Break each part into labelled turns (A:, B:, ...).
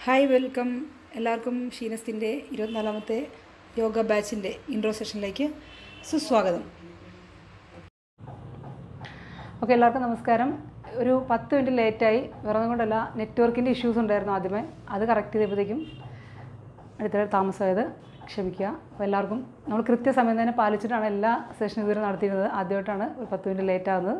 A: hi welcome എല്ലാവർക്കും ഷീനസ്തിൻ്റെ ഇരുപത്തിനാലാമത്തെ yoga ബാച്ചിൻ്റെ intro സെഷനിലേക്ക് സുസ്വാഗതം ഓക്കെ എല്ലാവർക്കും നമസ്കാരം ഒരു പത്ത് മിനിറ്റ് ലേറ്റായി വേറെ കൊണ്ടല്ല നെറ്റ്വർക്കിൻ്റെ ഇഷ്യൂസ് ഉണ്ടായിരുന്നു ആദ്യമേ അത് കറക്റ്റ് ചെയ്തപ്പോഴത്തേക്കും അടുത്ത താമസമായത് ക്ഷമിക്കുക അപ്പോൾ എല്ലാവർക്കും നമ്മൾ കൃത്യസമയം തന്നെ പാലിച്ചിട്ടാണ് എല്ലാ സെഷനും ഇതുവരെ നടത്തിയിരുന്നത് ആദ്യമായിട്ടാണ് ഒരു പത്ത് മിനിറ്റ് ലേറ്റ് ആകുന്നത്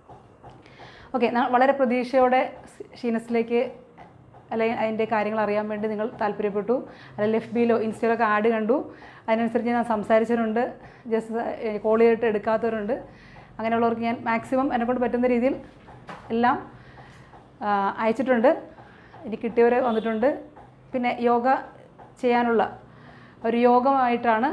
A: ഓക്കെ വളരെ പ്രതീക്ഷയോടെ ഷീനസിലേക്ക് അല്ലെങ്കിൽ അതിൻ്റെ കാര്യങ്ങൾ അറിയാൻ വേണ്ടി നിങ്ങൾ താല്പര്യപ്പെട്ടു അല്ലെങ്കിൽ എഫ് ബിയിലോ ഇൻസ്റ്റയിലൊക്കെ ആഡ് കണ്ടു അതിനനുസരിച്ച് ഞാൻ സംസാരിച്ചവരുണ്ട് ജസ്റ്റ് കോൾ ചെയ്തിട്ട് എടുക്കാത്തവരുണ്ട് അങ്ങനെയുള്ളവർക്ക് ഞാൻ മാക്സിമം എന്നെക്കൊണ്ട് പറ്റുന്ന രീതിയിൽ എല്ലാം ആ, അയച്ചിട്ടുണ്ട് എനിക്ക് കിട്ടിയവർ വന്നിട്ടുണ്ട് പിന്നെ യോഗ ചെയ്യാനുള്ള ഒരു യോഗമായിട്ടാണ്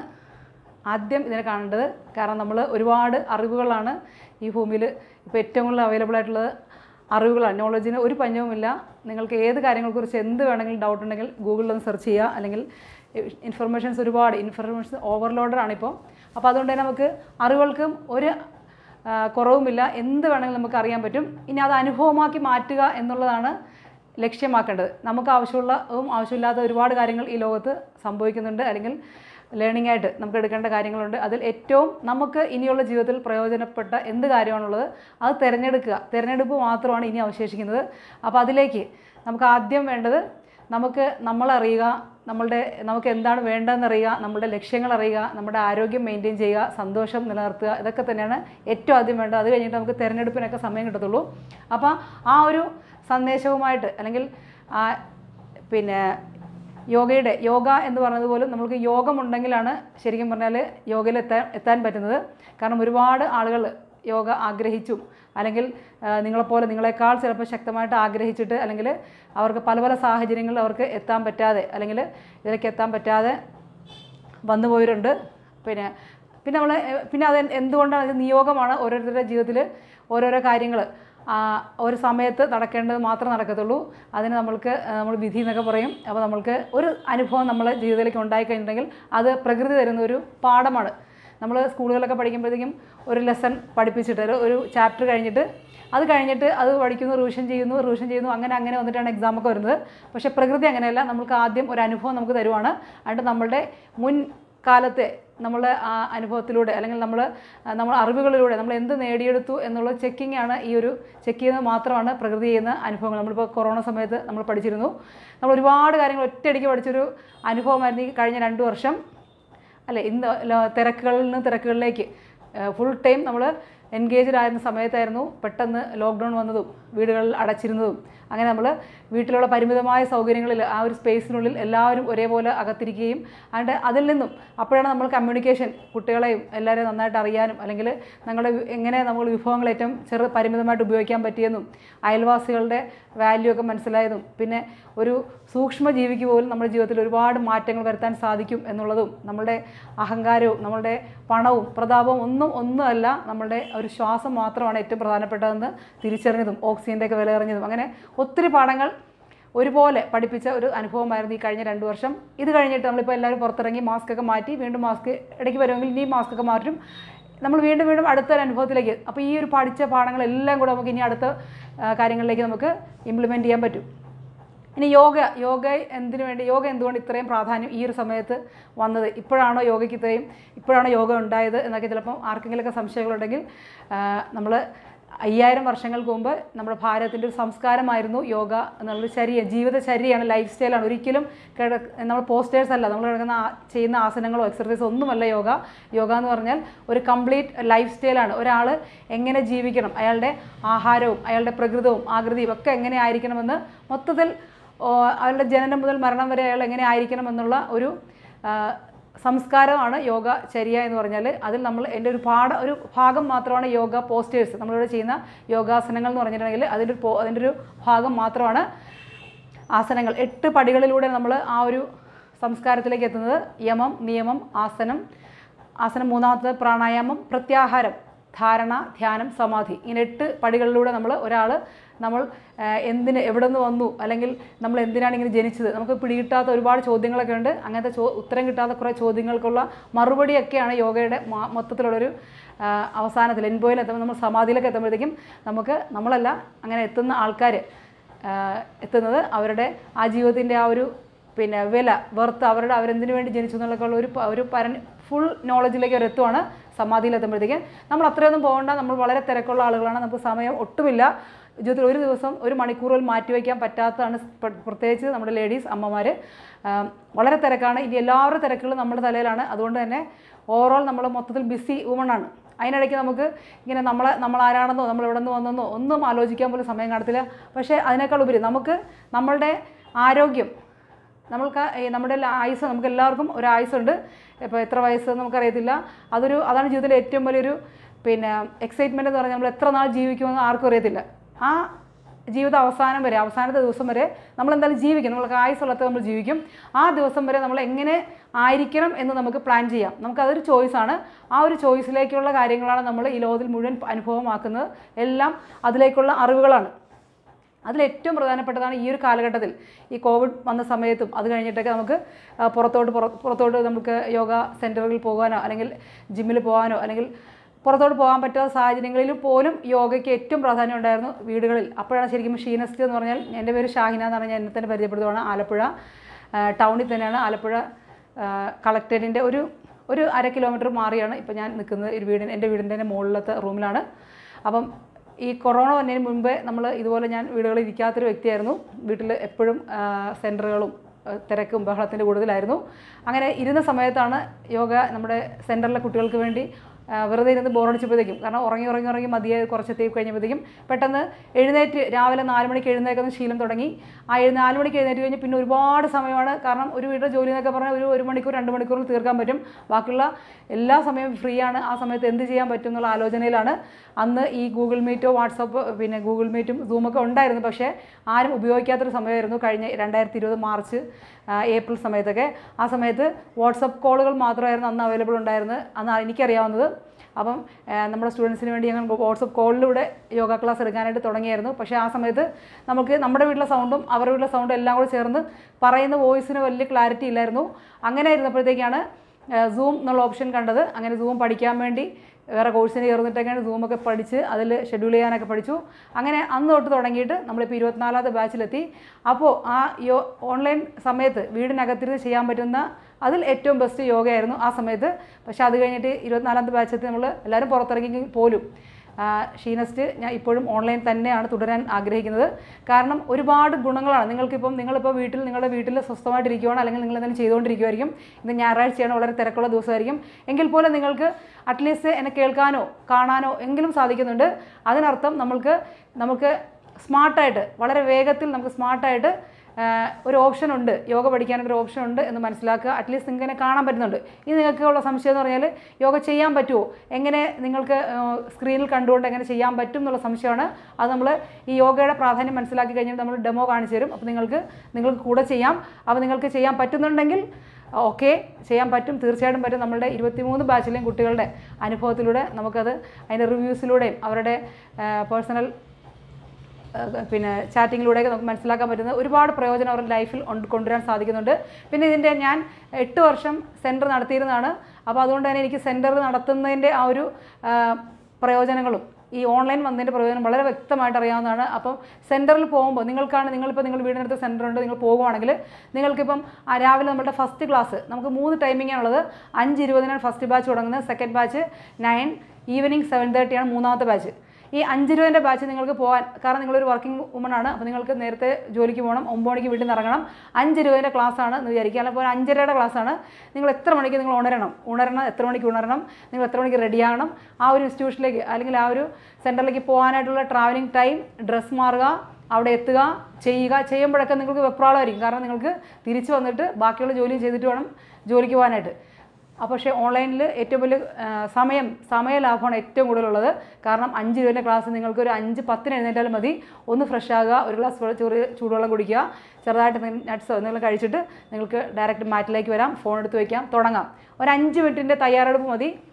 A: ആദ്യം ഇതിനെ കാണേണ്ടത് കാരണം നമ്മൾ ഒരുപാട് അറിവുകളാണ് ഈ ഭൂമിയിൽ ഇപ്പോൾ ഏറ്റവും കൂടുതൽ അവൈലബിൾ ആയിട്ടുള്ളത് അറിവുകളാണ് നോളജിന് ഒരു പഞ്ഞവുമില്ല നിങ്ങൾക്ക് ഏത് കാര്യങ്ങളെക്കുറിച്ച് എന്ത് വേണമെങ്കിലും ഡൗട്ട് ഉണ്ടെങ്കിൽ ഗൂഗിളിൽ ഒന്ന് സെർച്ച് ചെയ്യുക അല്ലെങ്കിൽ ഇൻഫർമേഷൻസ് ഒരുപാട് ഇൻഫർമേഷൻ ഓവർലോഡറാണ് ഇപ്പോൾ അപ്പോൾ അതുകൊണ്ട് തന്നെ നമുക്ക് അറിവുകൾക്കും ഒരു ആ, കുറവുമില്ല എന്ത് വേണമെങ്കിലും നമുക്ക് അറിയാൻ പറ്റും ഇനി അത് അനുഭവമാക്കി മാറ്റുക എന്നുള്ളതാണ് ലക്ഷ്യമാക്കേണ്ടത് നമുക്ക് ആവശ്യമുള്ളതും ആവശ്യമില്ലാത്ത ഒരുപാട് കാര്യങ്ങൾ ഈ ലോകത്ത് സംഭവിക്കുന്നുണ്ട് അല്ലെങ്കിൽ ലേണിംഗ് ആയിട്ട് നമുക്ക് എടുക്കേണ്ട കാര്യങ്ങളുണ്ട് അതിൽ ഏറ്റവും നമുക്ക് ഇനിയുള്ള ജീവിതത്തിൽ പ്രയോജനപ്പെട്ട എന്ത് കാര്യമാണുള്ളത് അത് തിരഞ്ഞെടുക്കുക തിരഞ്ഞെടുപ്പ് മാത്രമാണ് ഇനി അവശേഷിക്കുന്നത് അപ്പോൾ അതിലേക്ക് നമുക്ക് ആദ്യം വേണ്ടത് നമുക്ക് നമ്മളറിയുക നമ്മളുടെ നമുക്ക് എന്താണ് വേണ്ടതെന്ന് അറിയുക നമ്മുടെ ലക്ഷ്യങ്ങൾ അറിയുക നമ്മുടെ ആരോഗ്യം മെയിൻറ്റെയിൻ ചെയ്യുക സന്തോഷം നിലനിർത്തുക ഇതൊക്കെ തന്നെയാണ് ഏറ്റവും ആദ്യം വേണ്ടത് അത് കഴിഞ്ഞിട്ട് നമുക്ക് തിരഞ്ഞെടുപ്പിനൊക്കെ സമയം കിട്ടത്തുള്ളൂ അപ്പോൾ ആ ഒരു സന്ദേശവുമായിട്ട് അല്ലെങ്കിൽ ആ പിന്നെ യോഗയുടെ യോഗ എന്ന് പറഞ്ഞതുപോലും നമുക്ക് യോഗമുണ്ടെങ്കിലാണ് ശരിക്കും പറഞ്ഞാൽ യോഗയിൽ എത്താൻ എത്താൻ പറ്റുന്നത് കാരണം ഒരുപാട് ആളുകൾ യോഗ ആഗ്രഹിച്ചും അല്ലെങ്കിൽ ആ, നിങ്ങളെപ്പോലെ നിങ്ങളെക്കാൾ ചിലപ്പോൾ ശക്തമായിട്ട് ആഗ്രഹിച്ചിട്ട് അല്ലെങ്കിൽ അവർക്ക് പല പല സാഹചര്യങ്ങളിൽ അവർക്ക് എത്താൻ പറ്റാതെ അല്ലെങ്കിൽ ഇതിലേക്ക് എത്താൻ പറ്റാതെ വന്നു പോയവരുണ്ട് പിന്നെ പിന്നെ നമ്മൾ പിന്നെ അത് എന്തുകൊണ്ടാണ് ഇത് നിയോഗമാണ് ഓരോരുത്തരുടെ ജീവിതത്തിൽ ഓരോരോ കാര്യങ്ങൾ ഒരു സമയത്ത് നടക്കേണ്ടത് മാത്രമേ നടക്കത്തുള്ളൂ അതിന് നമ്മൾക്ക് ആ, നമ്മൾ വിധി എന്നൊക്കെ പറയും അപ്പോൾ നമ്മൾക്ക് ഒരു അനുഭവം നമ്മളെ ജീവിതത്തിലേക്ക് ഉണ്ടായിക്കഴിഞ്ഞിട്ടുണ്ടെങ്കിൽ അത് പ്രകൃതി തരുന്ന ഒരു പാഠമാണ് നമ്മൾ സ്കൂളുകളിലൊക്കെ പഠിക്കുമ്പോഴത്തേക്കും ഒരു ലെസൺ പഠിപ്പിച്ചിട്ട് ഒരു- ഒരു ചാപ്റ്റർ കഴിഞ്ഞിട്ട് അത് കഴിഞ്ഞിട്ട് അത് പഠിക്കുന്നു റിവിഷൻ ചെയ്യുന്നു റിവിഷൻ ചെയ്യുന്നു അങ്ങനെ അങ്ങനെ വന്നിട്ടാണ് എക്സാം ഒക്കെ വരുന്നത് പക്ഷേ പ്രകൃതി അങ്ങനെയല്ല നമുക്ക് ആദ്യം ഒരു അനുഭവം നമുക്ക് തരുവാണ് അതുകൊണ്ട് നമ്മളുടെ മുൻ കാലത്തെ നമ്മളുടെ ആ അനുഭവത്തിലൂടെ അല്ലെങ്കിൽ നമ്മൾ നമ്മൾ അറിവുകളിലൂടെ നമ്മൾ എന്ത് നേടിയെടുത്തു എന്നുള്ള ചെക്കിംഗ് ആണ് ഈ ഒരു ചെക്ക് ചെയ്യുന്നത് മാത്രമാണ് പ്രകൃതി ചെയ്യുന്ന അനുഭവങ്ങൾ നമ്മളിപ്പോൾ കൊറോണ സമയത്ത് നമ്മൾ പഠിച്ചിരുന്നു നമ്മൾ ഒരുപാട് കാര്യങ്ങൾ ഒറ്റയടിക്ക് പഠിച്ചൊരു അനുഭവമായിരുന്നു ഈ കഴിഞ്ഞ രണ്ട് വർഷം അല്ലേ ഇന്ന് ല- തിരക്കുകളിൽ നിന്ന് തിരക്കുകളിലേക്ക് ഫുൾ ടൈം നമ്മൾ എൻഗേജ്ഡ് ആയിരുന്ന സമയത്തായിരുന്നു പെട്ടെന്ന് ലോക്ക്ഡൗൺ വന്നതും വീടുകളിൽ അടച്ചിരുന്നതും അങ്ങനെ നമ്മൾ വീട്ടിലുള്ള പരിമിതമായ സൗകര്യങ്ങളിൽ ആ ഒരു സ്പേസിനുള്ളിൽ എല്ലാവരും ഒരേപോലെ അകത്തിരിക്കുകയും അതുകൊണ്ട് അതിൽ നിന്നും അപ്പോഴാണ് നമ്മൾ കമ്മ്യൂണിക്കേഷൻ കുട്ടികളെയും എല്ലാവരെയും നന്നായിട്ട് അറിയാനും അല്ലെങ്കിൽ ഞങ്ങളുടെ വി- എങ്ങനെ നമ്മൾ വിഭവങ്ങൾ ഏറ്റവും ചെറു പരിമിതമായിട്ട് ഉപയോഗിക്കാൻ പറ്റിയെന്നും അയൽവാസികളുടെ വാല്യൂ ഒക്കെ മനസ്സിലായതും പിന്നെ ഒരു സൂക്ഷ്മ ജീവിക്ക് പോലും നമ്മുടെ ജീവിതത്തിൽ ഒരുപാട് മാറ്റങ്ങൾ വരുത്താൻ സാധിക്കും എന്നുള്ളതും നമ്മളുടെ അഹങ്കാരവും നമ്മളുടെ പണവും പ്രതാപവും ഒന്നും ഒന്നുമല്ല നമ്മളുടെ ഒരു ശ്വാസം മാത്രമാണ് ഏറ്റവും പ്രധാനപ്പെട്ടതെന്ന് തിരിച്ചറിഞ്ഞതും ഓക്സിജൻ്റെ ഒക്കെ വില അറിഞ്ഞതും അങ്ങനെ ഒത്തിരി പാഠങ്ങൾ ഒരുപോലെ പഠിപ്പിച്ച ഒരു അനുഭവമായിരുന്നു ഈ കഴിഞ്ഞ രണ്ട് വർഷം ഇത് കഴിഞ്ഞിട്ട് നമ്മളിപ്പോൾ എല്ലാവരും പുറത്തിറങ്ങി മാസ്ക് ഒക്കെ മാറ്റി വീണ്ടും മാസ്ക് ഇടയ്ക്ക് വരുമെങ്കിൽ ഇനിയും മാസ്ക് ഒക്കെ മാറ്റും നമ്മൾ വീണ്ടും വീണ്ടും അടുത്തൊരു അനുഭവത്തിലേക്ക് അപ്പോൾ ഈ ഒരു പഠിച്ച പാഠങ്ങളെല്ലാം കൂടെ നമുക്ക് ഇനി അടുത്ത ആ, കാര്യങ്ങളിലേക്ക് നമുക്ക് ഇംപ്ലിമെൻറ്റ് ചെയ്യാൻ പറ്റും ഇനി യോഗ യോഗ എന്തിനു വേണ്ടി യോഗ എന്തുകൊണ്ട് ഇത്രയും പ്രാധാന്യം ഈ ഒരു സമയത്ത് വന്നത് ഇപ്പോഴാണോ യോഗയ്ക്ക് ഇത്രയും ഇപ്പോഴാണോ യോഗ ഉണ്ടായത് എന്നൊക്കെ ചിലപ്പം ആർക്കെങ്കിലുമൊക്കെ സംശയങ്ങളുണ്ടെങ്കിൽ നമ്മൾ അയ്യായിരം വർഷങ്ങൾക്ക് മുമ്പ് നമ്മുടെ ഭാരതത്തിൻ്റെ ഒരു സംസ്കാരമായിരുന്നു യോഗ എന്നുള്ളൊരു ചര്യ ജീവിതചര്യയാണ് ലൈഫ് സ്റ്റൈലാണ് ഒരിക്കലും കിട നമ്മൾ പോസ്റ്റേഴ്സ് അല്ല നമ്മൾ കിടക്കുന്ന ആ- ചെയ്യുന്ന ആസനങ്ങളോ എക്സർസൈസോ ഒന്നുമല്ല യോഗ യോഗ എന്ന് പറഞ്ഞാൽ ഒരു കംപ്ലീറ്റ് ലൈഫ് സ്റ്റൈലാണ് ഒരാൾ എങ്ങനെ ജീവിക്കണം അയാളുടെ ആഹാരവും അയാളുടെ പ്രകൃതവും ആകൃതിയും ഒക്കെ എങ്ങനെ ആയിരിക്കണമെന്ന് മൊത്തത്തിൽ ഓ, അയാളുടെ ജനനം മുതൽ മരണം വരെ അയാൾ എങ്ങനെ ആയിരിക്കണം എന്നുള്ള ഒരു ആ, സംസ്കാരമാണ് യോഗ ചര്യ എന്ന് പറഞ്ഞാൽ അതിൽ നമ്മൾ എൻ്റെ ഒരു പാഠ ഒരു ഭാഗം മാത്രമാണ് യോഗ പോസ്റ്റേഴ്സ് നമ്മളിവിടെ ചെയ്യുന്ന യോഗാസനങ്ങൾ എന്ന് പറഞ്ഞിട്ടുണ്ടെങ്കിൽ അതിൻ്റെ ഒരു പോ- അതിൻ്റെ ഒരു ഭാഗം മാത്രമാണ് ആസനങ്ങൾ എട്ട് പടികളിലൂടെ നമ്മൾ ആ ഒരു സംസ്കാരത്തിലേക്ക് എത്തുന്നത് യമം നിയമം ആസനം ആസനം മൂന്നാമത്തെ പ്രാണായാമം പ്രത്യാഹാരം ധാരണ ധ്യാനം സമാധി ഇങ്ങനെ എട്ട് പടികളിലൂടെ നമ്മൾ ഒരാൾ നമ്മൾ ആ, എന്തിന് എവിടെ നിന്ന് വന്നു അല്ലെങ്കിൽ നമ്മൾ എന്തിനാണ് ഇങ്ങനെ ജനിച്ചത് നമുക്ക് പിടികിട്ടാത്ത ഒരുപാട് ചോദ്യങ്ങളൊക്കെ ഉണ്ട് അങ്ങനത്തെ ചോ ഉത്തരം കിട്ടാത്ത കുറേ ചോദ്യങ്ങൾക്കുള്ള മറുപടിയൊക്കെയാണ് യോഗയുടെ മ- മൊത്തത്തിലുള്ളൊരു ആ, അവസാനത്തിൽ എൻബോയിൽ എത്തുമ്പോൾ നമ്മൾ സമാധിയിലൊക്കെ എത്തുമ്പോഴത്തേക്കും നമുക്ക് നമ്മളല്ല അങ്ങനെ എത്തുന്ന ആൾക്കാർ ആ, എത്തുന്നത് അവരുടെ ആ ജീവിതത്തിൻ്റെ ആ ഒരു പിന്നെ വില വെർത്ത് അവരുടെ അവരെന്തിനു വേണ്ടി ജനിച്ചു എന്നുള്ളൊക്കെ ഒരു പ- ഒരു പരൻ ഫുൾ നോളജിലേക്ക് അവർ എത്തുവാണ് സമാധിയിൽ എത്തുമ്പോഴത്തേക്ക് നമ്മൾ അത്രയൊന്നും പോകേണ്ട നമ്മൾ വളരെ തിരക്കുള്ള ആളുകളാണ് നമുക്ക് സമയം ഒട്ടുമില്ല ജീവിതത്തിൽ ഒരു ദിവസം ഒരു മണിക്കൂറുകൾ മാറ്റിവെക്കാൻ പറ്റാത്തതാണ് പ്ര- പ്രത്യേകിച്ച് നമ്മുടെ ലേഡീസ് അമ്മമാർ വളരെ തിരക്കാണ് ഇനി എല്ലാവരുടെ തിരക്കുകളും നമ്മുടെ തലയിലാണ് അതുകൊണ്ട് തന്നെ ഓവറോൾ നമ്മൾ മൊത്തത്തിൽ ബിസി വുമണാണ് അതിനിടയ്ക്ക് നമുക്ക് ഇങ്ങനെ നമ്മളെ നമ്മൾ ആരാണെന്നോ നമ്മൾ എവിടെ നിന്ന് വന്നെന്നോ ഒന്നും ആലോചിക്കാൻ പോലും സമയം കാണത്തില്ല പക്ഷേ അതിനേക്കാൾ ഉപരി നമുക്ക് നമ്മളുടെ ആരോഗ്യം നമ്മൾക്ക് ഈ നമ്മുടെ എല്ലാ ആയുസ് നമുക്ക് എല്ലാവർക്കും ഒരു ആയുസ്സുണ്ട് ഇപ്പോൾ എത്ര വയസ്സ് നമുക്കറിയത്തില്ല അതൊരു അതാണ് ജീവിതത്തിലെ ഏറ്റവും വലിയൊരു പിന്നെ എക്സൈറ്റ്മെൻറ്റ് എന്ന് പറഞ്ഞാൽ നമ്മൾ എത്ര നാൾ ജീവിക്കുമെന്ന് ആർക്കും അറിയത്തില്ല ആ ജീവിത അവസാനം വരെ അവസാനത്തെ ദിവസം വരെ നമ്മൾ എന്തായാലും ജീവിക്കും നമ്മൾക്ക് ആയുസുള്ളത് നമ്മൾ ജീവിക്കും ആ ദിവസം വരെ നമ്മൾ എങ്ങനെ ആയിരിക്കണം എന്ന് നമുക്ക് പ്ലാൻ ചെയ്യാം നമുക്കതൊരു ചോയ്സാണ് ആ ഒരു ചോയ്സിലേക്കുള്ള കാര്യങ്ങളാണ് നമ്മൾ ഈ ലോകത്തിൽ മുഴുവൻ അനുഭവമാക്കുന്നത് എല്ലാം അതിലേക്കുള്ള അറിവുകളാണ് അതിലേറ്റവും പ്രധാനപ്പെട്ടതാണ് ഈ ഒരു കാലഘട്ടത്തിൽ ഈ കോവിഡ് വന്ന സമയത്തും അത് കഴിഞ്ഞിട്ടൊക്കെ നമുക്ക് ആ, പുറത്തോട്ട് പുറ- പുറത്തോട്ട് നമുക്ക് യോഗ സെൻറ്ററുകളിൽ പോകാനോ അല്ലെങ്കിൽ ജിമ്മിൽ പോകാനോ അല്ലെങ്കിൽ പുറത്തോട്ട് പോകാൻ പറ്റാത്ത സാഹചര്യങ്ങളിൽ പോലും യോഗയ്ക്ക് ഏറ്റവും പ്രാധാന്യം ഉണ്ടായിരുന്നു വീടുകളിൽ അപ്പോഴാണ് ശരിക്കും ഷീനസ്റ്റ് എന്ന് പറഞ്ഞാൽ എൻ്റെ പേര് ഷാഹിന എന്ന് പറഞ്ഞാൽ എന്നെ തന്നെ പരിചയപ്പെടുത്തുവാണ് ആലപ്പുഴ ആ, ടൗണിൽ തന്നെയാണ് ആലപ്പുഴ കളക്ടറേറ്റിൻ്റെ ഒരു ഒരു അര കിലോമീറ്റർ മാറിയാണ് ഇപ്പോൾ ഞാൻ നിൽക്കുന്നത് ഒരു വീടിന് എൻ്റെ വീടിൻ്റെ തന്നെ മുകളിലത്തെ റൂമിലാണ് അപ്പം ഈ കൊറോണ വന്നതിന് മുമ്പേ നമ്മൾ ഇതുപോലെ ഞാൻ വീടുകളിൽ ഇരിക്കാത്തൊരു വ്യക്തിയായിരുന്നു വീട്ടിൽ എപ്പോഴും സെൻറ്ററുകളും തിരക്കും ബഹളത്തിൻ്റെ കൂടുതലായിരുന്നു അങ്ങനെ ഇരുന്ന സമയത്താണ് യോഗ നമ്മുടെ സെൻറ്ററിലെ കുട്ടികൾക്ക് വേണ്ടി ആ, വെറുതെ ഇരുന്ന് ബോറടിച്ചപ്പോഴത്തേക്കും കാരണം ഉറങ്ങി ഉറങ്ങി ഉറങ്ങി മതിയായി കുറച്ചെത്തി കഴിഞ്ഞപ്പോഴത്തേക്കും പെട്ടെന്ന് എഴുന്നേറ്റ് രാവിലെ നാല് മണിക്ക് എഴുന്നേക്കുന്ന ശീലം തുടങ്ങി ആ എഴു നാല് മണിക്ക് എഴുന്നേറ്റ് കഴിഞ്ഞ് പിന്നെ ഒരുപാട് സമയമാണ് കാരണം ഒരു വീട്ടിലെ ജോലി എന്നൊക്കെ പറഞ്ഞാൽ ഒരു ഒരു മണിക്കൂർ രണ്ട് മണിക്കൂറിൽ തീർക്കാൻ പറ്റും ബാക്കിയുള്ള എല്ലാ സമയവും ഫ്രീ ആണ് ആ സമയത്ത് എന്ത് ചെയ്യാൻ പറ്റും എന്നുള്ള ആലോചനയിലാണ് അന്ന് ഈ ഗൂഗിൾ മീറ്റോ വാട്സപ്പ് പിന്നെ ഗൂഗിൾ മീറ്റും സൂമൊക്കെ ഉണ്ടായിരുന്നു പക്ഷേ ആരും ഉപയോഗിക്കാത്തൊരു സമയമായിരുന്നു കഴിഞ്ഞ രണ്ടായിരത്തി ഇരുപത് മാർച്ച് ആ, ഏപ്രിൽ സമയത്തൊക്കെ ആ സമയത്ത് വാട്സപ്പ് കോളുകൾ മാത്രമായിരുന്നു അന്ന് അവൈലബിൾ ഉണ്ടായിരുന്നത് അന്ന് എനിക്കറിയാവുന്നത് അപ്പം ആ, നമ്മുടെ സ്റ്റുഡൻസിന് വേണ്ടി ഞങ്ങൾ വാട്സപ്പ് കോളിലൂടെ യോഗ ക്ലാസ് എടുക്കാനായിട്ട് തുടങ്ങിയായിരുന്നു പക്ഷേ ആ സമയത്ത് നമുക്ക് നമ്മുടെ വീട്ടിലെ സൗണ്ടും അവരുടെ വീട്ടിലെ സൗണ്ടും എല്ലാം കൂടെ ചേർന്ന് പറയുന്ന വോയിസിന് വലിയ ക്ലാരിറ്റി ഇല്ലായിരുന്നു അങ്ങനെ ഇരുന്നപ്പോഴത്തേക്കാണ് സൂം എന്നുള്ള ഓപ്ഷൻ കണ്ടത് അങ്ങനെ സൂം പഠിക്കാൻ വേണ്ടി വേറെ കോഴ്സിന് ചേർന്നിട്ടൊക്കെയാണ് സൂമൊക്കെ പഠിച്ച് അതിൽ ഷെഡ്യൂൾ ചെയ്യാനൊക്കെ പഠിച്ചു അങ്ങനെ അന്ന് തൊട്ട് തുടങ്ങിയിട്ട് നമ്മളിപ്പോൾ ഇരുപത്തിനാലാമത്തെ ബാച്ചിലെത്തി അപ്പോൾ ആ യോ ഓൺലൈൻ സമയത്ത് വീടിനകത്തിരുന്ന് ചെയ്യാൻ പറ്റുന്ന അതിൽ ഏറ്റവും ബെസ്റ്റ് യോഗയായിരുന്നു ആ സമയത്ത് പക്ഷേ അത് കഴിഞ്ഞിട്ട് ഇരുപത്തിനാലാമത്തെ ബാച്ചെത്തി നമ്മൾ എല്ലാവരും പുറത്തിറങ്ങി പോലും ആ, ഷീനസ്റ്റ് ഞാൻ ഇപ്പോഴും ഓൺലൈൻ തന്നെയാണ് തുടരാൻ ആഗ്രഹിക്കുന്നത് കാരണം ഒരുപാട് ഗുണങ്ങളാണ് നിങ്ങൾക്കിപ്പം നിങ്ങളിപ്പോൾ വീട്ടിൽ നിങ്ങളുടെ വീട്ടിൽ സ്വസ്ഥമായിട്ടിരിക്കുകയാണ് അല്ലെങ്കിൽ നിങ്ങൾ എന്തെങ്കിലും ചെയ്തുകൊണ്ടിരിക്കുമായിരിക്കും ഇന്ന് ഞായറാഴ്ചയാണ് വളരെ തിരക്കുള്ള ദിവസമായിരിക്കും എങ്കിൽ പോലും നിങ്ങൾക്ക് അറ്റ്ലീസ്റ്റ് എന്നെ കേൾക്കാനോ കാണാനോ എങ്കിലും സാധിക്കുന്നുണ്ട് അതിനർത്ഥം നമ്മൾക്ക് നമുക്ക് സ്മാർട്ടായിട്ട് വളരെ വേഗത്തിൽ നമുക്ക് സ്മാർട്ടായിട്ട് ഒരു ഓപ്ഷൻ ഉണ്ട് യോഗ പഠിക്കാനൊരു ഓപ്ഷൻ ഉണ്ട് എന്ന് മനസ്സിലാക്കുക അറ്റ്ലീസ്റ്റ് നിങ്ങൾക്ക് എന്നെ കാണാൻ പറ്റുന്നുണ്ട് ഇനി നിങ്ങൾക്ക് ഉള്ള സംശയം എന്ന് പറഞ്ഞാൽ യോഗ ചെയ്യാൻ പറ്റുമോ എങ്ങനെ നിങ്ങൾക്ക് സ്ക്രീനിൽ കണ്ടുകൊണ്ട് എങ്ങനെ ചെയ്യാൻ പറ്റും എന്നുള്ള സംശയമാണ് അത് നമ്മൾ ഈ യോഗയുടെ പ്രാധാന്യം മനസ്സിലാക്കി കഴിഞ്ഞാൽ നമ്മൾ ഡെമോ കാണിച്ചു തരും അപ്പോൾ നിങ്ങൾക്ക് നിങ്ങൾക്ക് കൂടെ ചെയ്യാം അപ്പോൾ നിങ്ങൾക്ക് ചെയ്യാൻ പറ്റുന്നുണ്ടെങ്കിൽ ഓക്കെ ചെയ്യാൻ പറ്റും തീർച്ചയായിട്ടും പറ്റും നമ്മളുടെ ഇരുപത്തിമൂന്ന് ബാച്ചിലെയും കുട്ടികളുടെ അനുഭവത്തിലൂടെ നമുക്കത് അതിൻ്റെ റിവ്യൂസിലൂടെയും അവരുടെ പേഴ്സണൽ ഏഹ് പിന്നെ ചാറ്റിങ്ങിലൂടെയൊക്കെ നമുക്ക് മനസ്സിലാക്കാൻ പറ്റുന്ന ഒരുപാട് പ്രയോജനം അവരുടെ ലൈഫിൽ ഉണ്ട് കൊണ്ടുവരാൻ സാധിക്കുന്നുണ്ട് പിന്നെ ഇതിൻ്റെ ഞാൻ എട്ട് വർഷം സെൻറ്റർ നടത്തിയിരുന്നതാണ് അപ്പോൾ അതുകൊണ്ട് തന്നെ എനിക്ക് സെൻറ്റർ നടത്തുന്നതിൻ്റെ ആ ഒരു ആഹ് പ്രയോജനങ്ങളും ഈ ഓൺലൈൻ വന്നതിൻ്റെ പ്രയോജനം വളരെ വ്യക്തമായിട്ട് അറിയാവുന്നതാണ് അപ്പം സെൻറ്ററിൽ പോകുമ്പോൾ നിങ്ങൾക്കാണ് നിങ്ങളിപ്പോൾ നിങ്ങൾ വീടിനടുത്ത് സെൻറ്റർ ഉണ്ട് നിങ്ങൾ പോകുവാണെങ്കിൽ നിങ്ങൾക്കിപ്പം ആ രാവിലെ നമ്മുടെ ഫസ്റ്റ് ക്ലാസ് നമുക്ക് മൂന്ന് ടൈമിംഗ് ആണുള്ളത് അഞ്ച് ഇരുപതിനാണ് ഫസ്റ്റ് ബാച്ച് തുടങ്ങുന്നത് second batch nine evening seven തേർട്ടിയാണ് മൂന്നാമത്തെ ബാച്ച് ഈ അഞ്ച് രൂപേൻ്റെ ബാച്ച് നിങ്ങൾക്ക് പോകാൻ കാരണം നിങ്ങളൊരു വർക്കിംഗ് വുമൺ ആണ് അപ്പോൾ നിങ്ങൾക്ക് നേരത്തെ ജോലിക്ക് പോകണം ഒമ്പത് മണിക്ക് വീട്ടിൽ നിന്ന് ഇറങ്ങണം അഞ്ച് രൂപേൻ്റെ ക്ലാസ് ആണ് എന്ന് വിചാരിക്കുക അല്ലെങ്കിൽ ഒരു അഞ്ചരയുടെ ക്ലാസ് ആണ് നിങ്ങൾ എത്ര മണിക്ക് നിങ്ങൾ ഉണരണം ഉണരണം എത്ര മണിക്ക് ഉണരണം നിങ്ങൾ എത്ര മണിക്ക് റെഡി ആകണം ആ ഒരു ഇൻസ്റ്റിറ്റ്യൂഷനിലേക്ക് അല്ലെങ്കിൽ ആ ഒരു സെൻറ്ററിലേക്ക് പോകാനായിട്ടുള്ള ട്രാവലിംഗ് ടൈം ഡ്രസ്സ് മാറുക അവിടെ എത്തുക ചെയ്യുക ചെയ്യുമ്പോഴൊക്കെ നിങ്ങൾക്ക് വെപ്രാളമായിരിക്കും കാരണം നിങ്ങൾക്ക് തിരിച്ച് വന്നിട്ട് ബാക്കിയുള്ള ജോലിയും ചെയ്തിട്ട് വേണം ജോലിക്ക് പോകാനായിട്ട് അപ്പോൾ പക്ഷേ ഓൺലൈനിൽ ഏറ്റവും വലിയ ആ, സമയം സമയ ലാഭമാണ് ഏറ്റവും കൂടുതലുള്ളത് കാരണം അഞ്ച് രൂപേൻ്റെ ക്ലാസ് നിങ്ങൾക്ക് ഒരു അഞ്ച് പത്തിന് എഴുന്നേറ്റാലും മതി ഒന്ന് ഫ്രഷ് ആകുക ഒരു ഗ്ലാസ് വെള്ളം ചെറിയ ചൂടുവെള്ളം കുടിക്കുക ചെറുതായിട്ട് നട്ട്സോ എന്തെങ്കിലും കഴിച്ചിട്ട് നിങ്ങൾക്ക് ഡയറക്റ്റ് മാറ്റിലേക്ക് വരാം ഫോൺ എടുത്ത് വയ്ക്കാം തുടങ്ങാം ഒരു അഞ്ച് മിനിറ്റിൻ്റെ തയ്യാറെടുപ്പ് മതി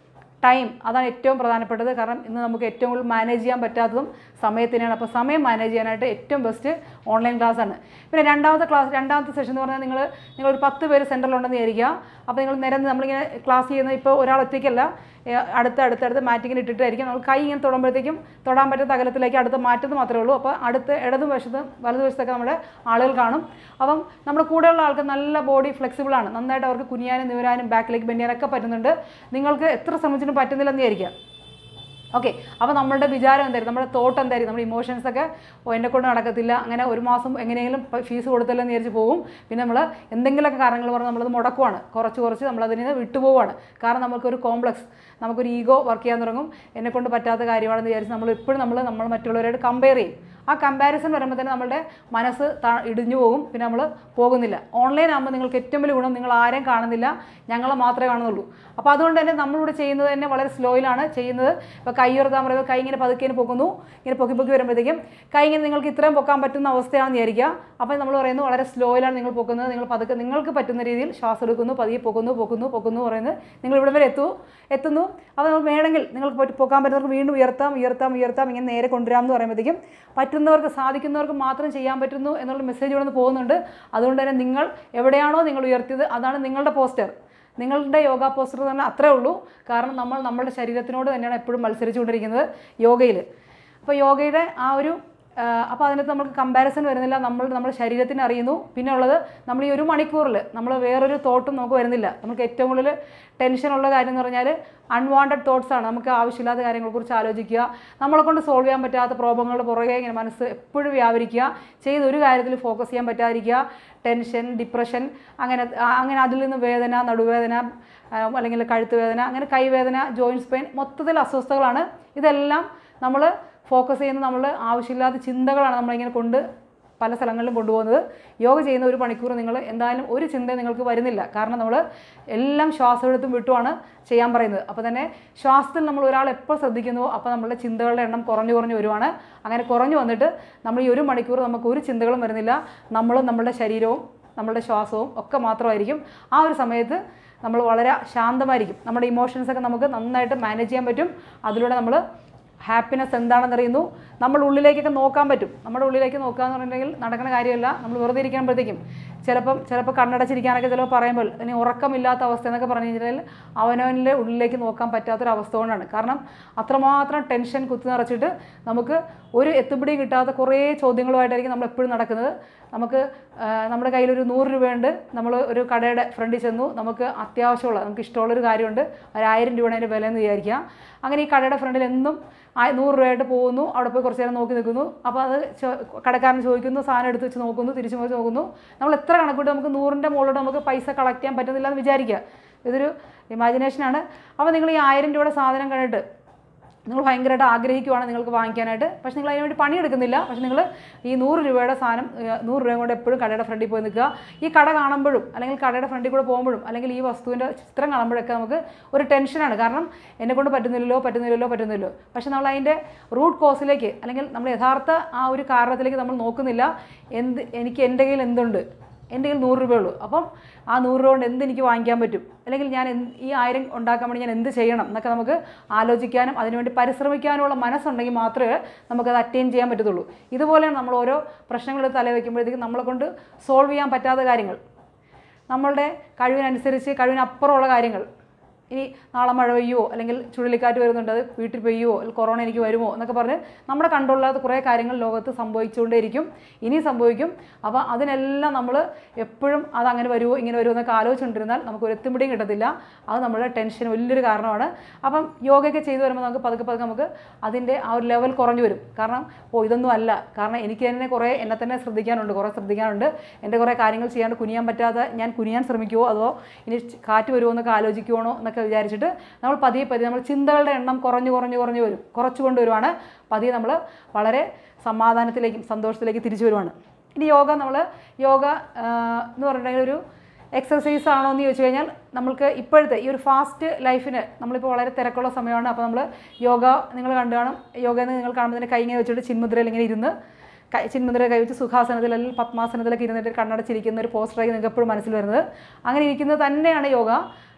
A: ടൈം അതാണ് ഏറ്റവും പ്രധാനപ്പെട്ടത് കാരണം ഇന്ന് നമുക്ക് ഏറ്റവും കൂടുതൽ മാനേജ് ചെയ്യാൻ പറ്റാത്തതും സമയത്തിനാണ് അപ്പോൾ സമയം മാനേജ് ചെയ്യാനായിട്ട് ഏറ്റവും ബെസ്റ്റ് ഓൺലൈൻ ക്ലാസ് ആണ് പിന്നെ രണ്ടാമത്തെ ക്ലാസ് രണ്ടാമത്തെ സെഷൻ എന്ന് പറഞ്ഞാൽ നിങ്ങൾ നിങ്ങൾ ഒരു പത്ത് പേര് സെൻറ്ററിലുണ്ടെന്ന് വിചാരിക്കുക അപ്പോൾ നിങ്ങൾ നിരന്ന് നമ്മളിങ്ങനെ ക്ലാസ് ചെയ്യുന്നത് ഇപ്പോൾ ഒരാൾ ഒറ്റയ്ക്കല്ല ഏ, അടുത്ത് അടുത്തടുത്ത് മാറ്റിങ്ങനെ ഇട്ടിട്ടായിരിക്കും നമ്മൾ കൈ ഇങ്ങനെ തൊടുമ്പോഴത്തേക്കും തൊടാൻ പറ്റുന്ന അകലത്തിലേക്ക് അടുത്ത് മാറ്റുന്നത് മാത്രമേ ഉള്ളൂ അപ്പോൾ അടുത്ത് ഇടതുവശത്തും വലതുവശത്തൊക്കെ നമ്മുടെ ആളുകൾ കാണും അപ്പം നമ്മുടെ കൂടെയുള്ള ആൾക്ക് നല്ല ബോഡി ഫ്ലെക്സിബിൾ ആണ് നന്നായിട്ട് അവർക്ക് കുനിയാനും നിവരാനും ബാക്കിലേക്ക് ബെൻഡ് ചെയ്യാനൊക്കെ പറ്റുന്നുണ്ട് നിങ്ങൾക്ക് എത്ര ശ്രമിച്ചിട്ടും പറ്റുന്നില്ലെന്ന് വിചാരിക്കുക ഓക്കെ അപ്പോൾ നമ്മളുടെ വിചാരം എന്തായിരിക്കും നമ്മുടെ തോട്ട് എന്തായിരിക്കും നമ്മുടെ ഇമോഷൻസ് ഒക്കെ ഓ എന്നെ കൊണ്ട് നടക്കത്തില്ല അങ്ങനെ ഒരു മാസം എങ്ങനെയെങ്കിലും ഫീസ് കൊടുത്തല്ലെന്ന് വിചാരിച്ച് പോകും പിന്നെ നമ്മൾ എന്തെങ്കിലുമൊക്കെ കാരണങ്ങൾ പറഞ്ഞ് നമ്മളത് മുടക്കുവാണ് കുറച്ച് കുറച്ച് നമ്മളതിൽ നിന്ന് വിട്ടുപോവാണ് കാരണം നമുക്കൊരു കോംപ്ലക്സ് നമുക്കൊരു ഈഗോ വർക്ക് ചെയ്യാൻ തുടങ്ങും എന്നെ കൊണ്ട് പറ്റാത്ത കാര്യമാണെന്ന് വിചാരിച്ച് നമ്മൾ എപ്പോഴും നമ്മൾ നമ്മൾ മറ്റുള്ളവരോട് കമ്പയർ ചെയ്യും ആ കമ്പാരിസൺ വരുമ്പോൾ തന്നെ നമ്മളുടെ മനസ്സ് താ ഇടിഞ്ഞു പോകും പിന്നെ നമ്മൾ പോകുന്നില്ല ഓൺലൈൻ ആകുമ്പോൾ നിങ്ങൾക്ക് ഏറ്റവും വലിയ ഗുണം നിങ്ങൾ ആരെയും കാണുന്നില്ല ഞങ്ങളെ മാത്രമേ കാണുന്നുള്ളൂ അപ്പോൾ അതുകൊണ്ട് തന്നെ നമ്മളിവിടെ ചെയ്യുന്നത് തന്നെ വളരെ സ്ലോയിലാണ് ചെയ്യുന്നത് ഇപ്പോൾ കൈ ഉയർത്താൻ പറയുമ്പോൾ കൈ ഇങ്ങനെ പതുക്കെ ഇങ്ങനെ പൊക്കുന്നു ഇങ്ങനെ പൊക്കി പൊക്കി വരുമ്പോഴത്തേക്കും കൈ ഇങ്ങനെ നിങ്ങൾക്ക് ഇത്രയും പൊക്കാൻ പറ്റുന്ന അവസ്ഥയാണെന്ന് വിചാരിക്കുക അപ്പോൾ നമ്മൾ പറയുന്നു വളരെ സ്ലോയിലാണ് നിങ്ങൾ പൊക്കുന്നത് നിങ്ങൾ പതുക്കെ നിങ്ങൾക്ക് പറ്റുന്ന രീതിയിൽ ശ്വാസം എടുക്കുന്നു പതിയെ പൊക്കുന്നു പൊക്കുന്നു പൊക്കുന്നു പറയുന്നത് നിങ്ങൾ ഇവിടെ വരെ എത്തു എത്തുന്നു അപ്പോൾ നമ്മൾ വേണമെങ്കിൽ നിങ്ങൾക്ക് പറ്റി പൊക്കാൻ പറ്റുന്നവർക്ക് വീണ്ടും ഉയർത്താം ഉയർത്താം ഉയർത്താം ഇങ്ങനെ നേരെ കൊണ്ടുവരാം എന്ന് പറയുമ്പോഴത്തേക്കും പറ്റുന്നവർക്ക് സാധിക്കുന്നവർക്ക് മാത്രം ചെയ്യാൻ പറ്റുന്നു എന്നുള്ള മെസ്സേജ് ഇവിടെ നിന്ന് പോകുന്നുണ്ട് അതുകൊണ്ട് തന്നെ നിങ്ങൾ എവിടെയാണോ നിങ്ങൾ ഉയർത്തിയത് അതാണ് നിങ്ങളുടെ പോസ്റ്റർ നിങ്ങളുടെ യോഗ പോസ്റ്റർ തന്നെ അത്രേ ഉള്ളൂ കാരണം നമ്മൾ നമ്മുടെ ശരീരത്തിനോട് തന്നെയാണ് എപ്പോഴും മത്സരിച്ചുകൊണ്ടിരിക്കുന്നത് യോഗയിൽ അപ്പോൾ യോഗയുടെ ആ ഒരു അപ്പോൾ അതിനകത്ത് നമുക്ക് കമ്പാരിസൺ വരുന്നില്ല നമ്മൾ നമ്മുടെ ശരീരത്തിന് അറിയുന്നു പിന്നെ ഉള്ളത് നമ്മൾ ഈ ഒരു മണിക്കൂറിൽ നമ്മൾ വേറൊരു തോട്ടും നമുക്ക് വരുന്നില്ല നമുക്ക് ഏറ്റവും കൂടുതൽ ടെൻഷനുള്ള കാര്യം എന്ന് പറഞ്ഞാൽ അൺവാണ്ടഡ് തോട്ട്സ് ആണ് നമുക്ക് ആവശ്യമില്ലാത്ത കാര്യങ്ങളെക്കുറിച്ച് ആലോചിക്കുക നമ്മളെ കൊണ്ട് സോൾവ് ചെയ്യാൻ പറ്റാത്ത പ്രോബ്ലങ്ങളുടെ പുറകെ ഇങ്ങനെ മനസ്സ് എപ്പോഴും വ്യാപരിക്കുക ചെയ്ത് ഒരു കാര്യത്തിൽ ഫോക്കസ് ചെയ്യാൻ പറ്റാതിരിക്കുക ടെൻഷൻ ഡിപ്രഷൻ അങ്ങനെ ആ- അങ്ങനെ അതിൽ നിന്ന് വേദന നടുവേദന ആ, അല്ലെങ്കിൽ കഴുത്ത് വേദന അങ്ങനെ കൈവേദന ജോയിൻസ് പെയിൻ മൊത്തത്തിൽ അസ്വസ്ഥതകളാണ് ഇതെല്ലാം നമ്മൾ ഫോക്കസ് ചെയ്യുന്ന നമ്മൾ ആവശ്യമില്ലാത്ത ചിന്തകളാണ് നമ്മളിങ്ങനെ കൊണ്ട് പല സ്ഥലങ്ങളിലും കൊണ്ടുപോകുന്നത് യോഗ ചെയ്യുന്ന ഒരു മണിക്കൂർ നിങ്ങൾ എന്തായാലും ഒരു ചിന്ത നിങ്ങൾക്ക് വരുന്നില്ല കാരണം നമ്മൾ എല്ലാം ശ്വാസമെടുത്തും വിട്ടുമാണ് ചെയ്യാൻ പറയുന്നത് അപ്പോൾ തന്നെ ശ്വാസത്തിൽ നമ്മൾ ഒരാൾ എപ്പോൾ ശ്രദ്ധിക്കുന്നുവോ അപ്പോൾ നമ്മളുടെ ചിന്തകളുടെ എണ്ണം കുറഞ്ഞു കുറഞ്ഞു വരുവാണ് അങ്ങനെ കുറഞ്ഞു വന്നിട്ട് നമ്മൾ ഈ ഒരു മണിക്കൂർ നമുക്ക് ഒരു ചിന്തകളും വരുന്നില്ല നമ്മളും നമ്മളുടെ ശരീരവും നമ്മളുടെ ശ്വാസവും ഒക്കെ മാത്രമായിരിക്കും ആ ഒരു സമയത്ത് നമ്മൾ വളരെ ശാന്തമായിരിക്കും നമ്മുടെ ഇമോഷൻസൊക്കെ നമുക്ക് നന്നായിട്ട് മാനേജ് ചെയ്യാൻ പറ്റും അതിലൂടെ നമ്മൾ ഹാപ്പിനെസ് എന്താണെന്ന് അറിയുന്നു നമ്മൾ ഉള്ളിലേക്കൊക്കെ നോക്കാൻ പറ്റും നമ്മുടെ ഉള്ളിലേക്ക് നോക്കുക എന്ന് പറഞ്ഞിട്ടുണ്ടെങ്കിൽ നടക്കുന്ന കാര്യമല്ല നമ്മൾ വെറുതെ ഇരിക്കുമ്പോഴത്തേക്കും ചിലപ്പം ചിലപ്പോൾ കണ്ണടച്ചിരിക്കാനൊക്കെ ചിലപ്പോൾ പറയുമ്പോൾ ഇനി ഉറക്കമില്ലാത്ത അവസ്ഥ എന്നൊക്കെ പറഞ്ഞു കഴിഞ്ഞാൽ അവനവനിലെ ഉള്ളിലേക്ക് നോക്കാൻ പറ്റാത്തൊരു അവസ്ഥ കൊണ്ടാണ് കാരണം അത്രമാത്രം ടെൻഷൻ കുത്തി നിറച്ചിട്ട് നമുക്ക് ഒരു എത്തുപിടിയും കിട്ടാത്ത കുറേ ചോദ്യങ്ങളുമായിട്ടായിരിക്കും നമ്മൾ എപ്പോഴും നടക്കുന്നത് നമുക്ക് ആ, നമ്മുടെ കയ്യിലൊരു നൂറ് രൂപയുണ്ട് നമ്മൾ ഒരു കടയുടെ ഫ്രണ്ടിൽ ചെന്നു നമുക്ക് അത്യാവശ്യമുള്ള നമുക്ക് ഇഷ്ടമുള്ളൊരു കാര്യമുണ്ട് ഒരു ആയിരം രൂപയാണ് അതിൻ്റെ വില എന്ന് വിചാരിക്കുക അങ്ങനെ ഈ കടയുടെ ഫ്രണ്ടിൽ എന്നും ആ- നൂറ് രൂപയായിട്ട് പോകുന്നു അവിടെ പോയി കുറച്ച് നേരം നോക്കി നിൽക്കുന്നു അപ്പോൾ അത് ചോ- കടക്കാരൻ ചോദിക്കുന്നു സാധനം എടുത്ത് വെച്ച് നോക്കുന്നു തിരിച്ചു പോയി നോക്കുന്നു നമ്മൾ എത്ര കണക്കൂട്ട് നമുക്ക് നൂറിൻ്റെ മുകളിലോട്ട് നമുക്ക് പൈസ കളക്ട് ചെയ്യാൻ പറ്റുന്നില്ല എന്ന് വിചാരിക്കുക ഇതൊരു ഇമാജിനേഷനാണ് അപ്പോൾ നിങ്ങൾ ഈ ആയിരം രൂപയുടെ സാധനം കണ്ടിട്ട് നിങ്ങൾ ഭയങ്കരമായിട്ട് ആഗ്രഹിക്കുവാണ് നിങ്ങൾക്ക് വാങ്ങിക്കാനായിട്ട് പക്ഷേ നിങ്ങൾ അതിന് വേണ്ടി പണിയെടുക്കുന്നില്ല പക്ഷേ നിങ്ങൾ ഈ നൂറ് രൂപയുടെ സാധനം ഏഹ്, നൂറ് രൂപ കൊണ്ട് എപ്പോഴും കടയുടെ ഫ്രണ്ടിൽ പോയി നിൽക്കുക ഈ കട കാണുമ്പോഴും അല്ലെങ്കിൽ കടയുടെ ഫ്രണ്ടിൽ കൂടെ പോകുമ്പോഴും അല്ലെങ്കിൽ ഈ വസ്തുവിൻ്റെ ചിത്രം കാണുമ്പോഴൊക്കെ നമുക്ക് ഒരു ടെൻഷനാണ് കാരണം എന്നെ കൊണ്ട് പറ്റുന്നില്ലല്ലോ പറ്റുന്നില്ലല്ലോ പറ്റുന്നില്ലല്ലോ പക്ഷേ നമ്മൾ അതിൻ്റെ റൂട്ട് കോസിലേക്ക് അല്ലെങ്കിൽ നമ്മൾ യഥാർത്ഥ ആ ഒരു കാരണത്തിലേക്ക് നമ്മൾ നോക്കുന്നില്ല എന്ത് എനിക്ക് എൻ്റെ കയ്യിൽ എന്തുണ്ട് എൻ്റെ കയ്യിൽ നൂറ് രൂപയുള്ളൂ അപ്പം ആ നൂറ് രൂപ കൊണ്ട് എന്ത് എനിക്ക് വാങ്ങിക്കാൻ പറ്റും അല്ലെങ്കിൽ ഞാൻ എന്ത് ഈ ആയിരം ഉണ്ടാക്കാൻ വേണ്ടി ഞാൻ എന്ത് ചെയ്യണം എന്നൊക്കെ നമുക്ക് ആലോചിക്കാനും അതിനുവേണ്ടി പരിശ്രമിക്കാനുമുള്ള മനസ്സുണ്ടെങ്കിൽ മാത്രമേ നമുക്കത് അറ്റൈൻ ചെയ്യാൻ പറ്റത്തുള്ളൂ ഇതുപോലെയാണ് നമ്മൾ ഓരോ പ്രശ്നങ്ങൾ തലവെക്കുമ്പോഴത്തേക്കും നമ്മളെ കൊണ്ട് സോൾവ് ചെയ്യാൻ പറ്റാത്ത കാര്യങ്ങൾ നമ്മളുടെ കഴിവിനനുസരിച്ച് കഴിവിനപ്പുറമുള്ള കാര്യങ്ങൾ ഇനി നാളെ മഴ പെയ്യുമോ അല്ലെങ്കിൽ ചുഴലിക്കാറ്റ് വരുന്നുണ്ട് അത് വീട്ടിൽ പെയ്യുമോ അല്ലെങ്കിൽ കൊറോണ എനിക്ക് വരുമോ എന്നൊക്കെ പറഞ്ഞ് നമ്മുടെ കണ്ടുള്ളാത്ത കുറേ കാര്യങ്ങൾ ലോകത്ത് സംഭവിച്ചുകൊണ്ടേയിരിക്കും ഇനി സംഭവിക്കും അപ്പോൾ അതിനെല്ലാം നമ്മൾ എപ്പോഴും അത് അങ്ങനെ വരുമോ ഇങ്ങനെ വരുമോ എന്നൊക്കെ ആലോചിച്ചുകൊണ്ടിരുന്നാൽ നമുക്ക് ഒരു എത്തുപിടിയും കിട്ടത്തില്ല അത് നമ്മുടെ ടെൻഷൻ വലിയൊരു കാരണമാണ് അപ്പം യോഗയൊക്കെ ചെയ്തു വരുമ്പോൾ നമുക്ക് പതുക്കെ പതുക്കെ നമുക്ക് അതിൻ്റെ ആ ഒരു ലെവൽ കുറഞ്ഞു വരും കാരണം ഓ ഇതൊന്നും അല്ല കാരണം എനിക്ക് തന്നെ കുറേ എന്നെ തന്നെ ശ്രദ്ധിക്കാനുണ്ട് കുറേ ശ്രദ്ധിക്കാനുണ്ട് എൻ്റെ കുറേ കാര്യങ്ങൾ ചെയ്യാണ്ട് കുനിയാൻ പറ്റാതെ ഞാൻ കുനിയാൻ ശ്രമിക്കുമോ അതോ ഇനി ച് കാറ്റ് വരുമോ എന്നൊക്കെ ആലോചിക്കുവാണോ എന്നൊക്കെ വിചാരിച്ചിട്ട് നമ്മൾ പതിയെ പതിയെ നമ്മൾ ചിന്തകളുടെ എണ്ണം കുറഞ്ഞു കുറഞ്ഞു കുറഞ്ഞു വരും കുറച്ച് കൊണ്ടുവരുവാണ് പതിയെ നമ്മൾ വളരെ സമാധാനത്തിലേക്കും സന്തോഷത്തിലേക്ക് തിരിച്ചു വരുവാണ് ഇനി യോഗ നമ്മൾ യോഗ ആ, എന്ന് പറഞ്ഞിട്ടുണ്ടെങ്കിൽ ഒരു എക്സസൈസ് ആണോ എന്ന് ചോദിച്ചു കഴിഞ്ഞാൽ നമ്മൾക്ക് ഇപ്പോഴത്തെ ഈ ഒരു ഫാസ്റ്റ് ലൈഫിന് നമ്മളിപ്പോൾ വളരെ തിരക്കുള്ള സമയമാണ് അപ്പോൾ നമ്മൾ യോഗ നിങ്ങൾ കണ്ടു കാണും യോഗ എന്ന് നിങ്ങൾ കാണുമ്പോൾ തന്നെ കൈ ഇങ്ങനെ വെച്ചിട്ട് ചിന്മുദ്രയിൽ ഇങ്ങനെ ഇരുന്ന് കൈ ചിന്മുദ്ര കൈവച്ച് സുഖാസനത്തിൽ അല്ലെങ്കിൽ പത്മാസനത്തിലൊക്കെ ഇരുന്നിട്ട് കണ്ണടച്ചിരിക്കുന്ന ഒരു പോസ്റ്ററായി നിങ്ങൾക്ക് എപ്പോഴും മനസ്സിൽ വരുന്നത് അങ്ങനെ ഇരിക്കുന്നത് തന്നെയാണ് യോഗ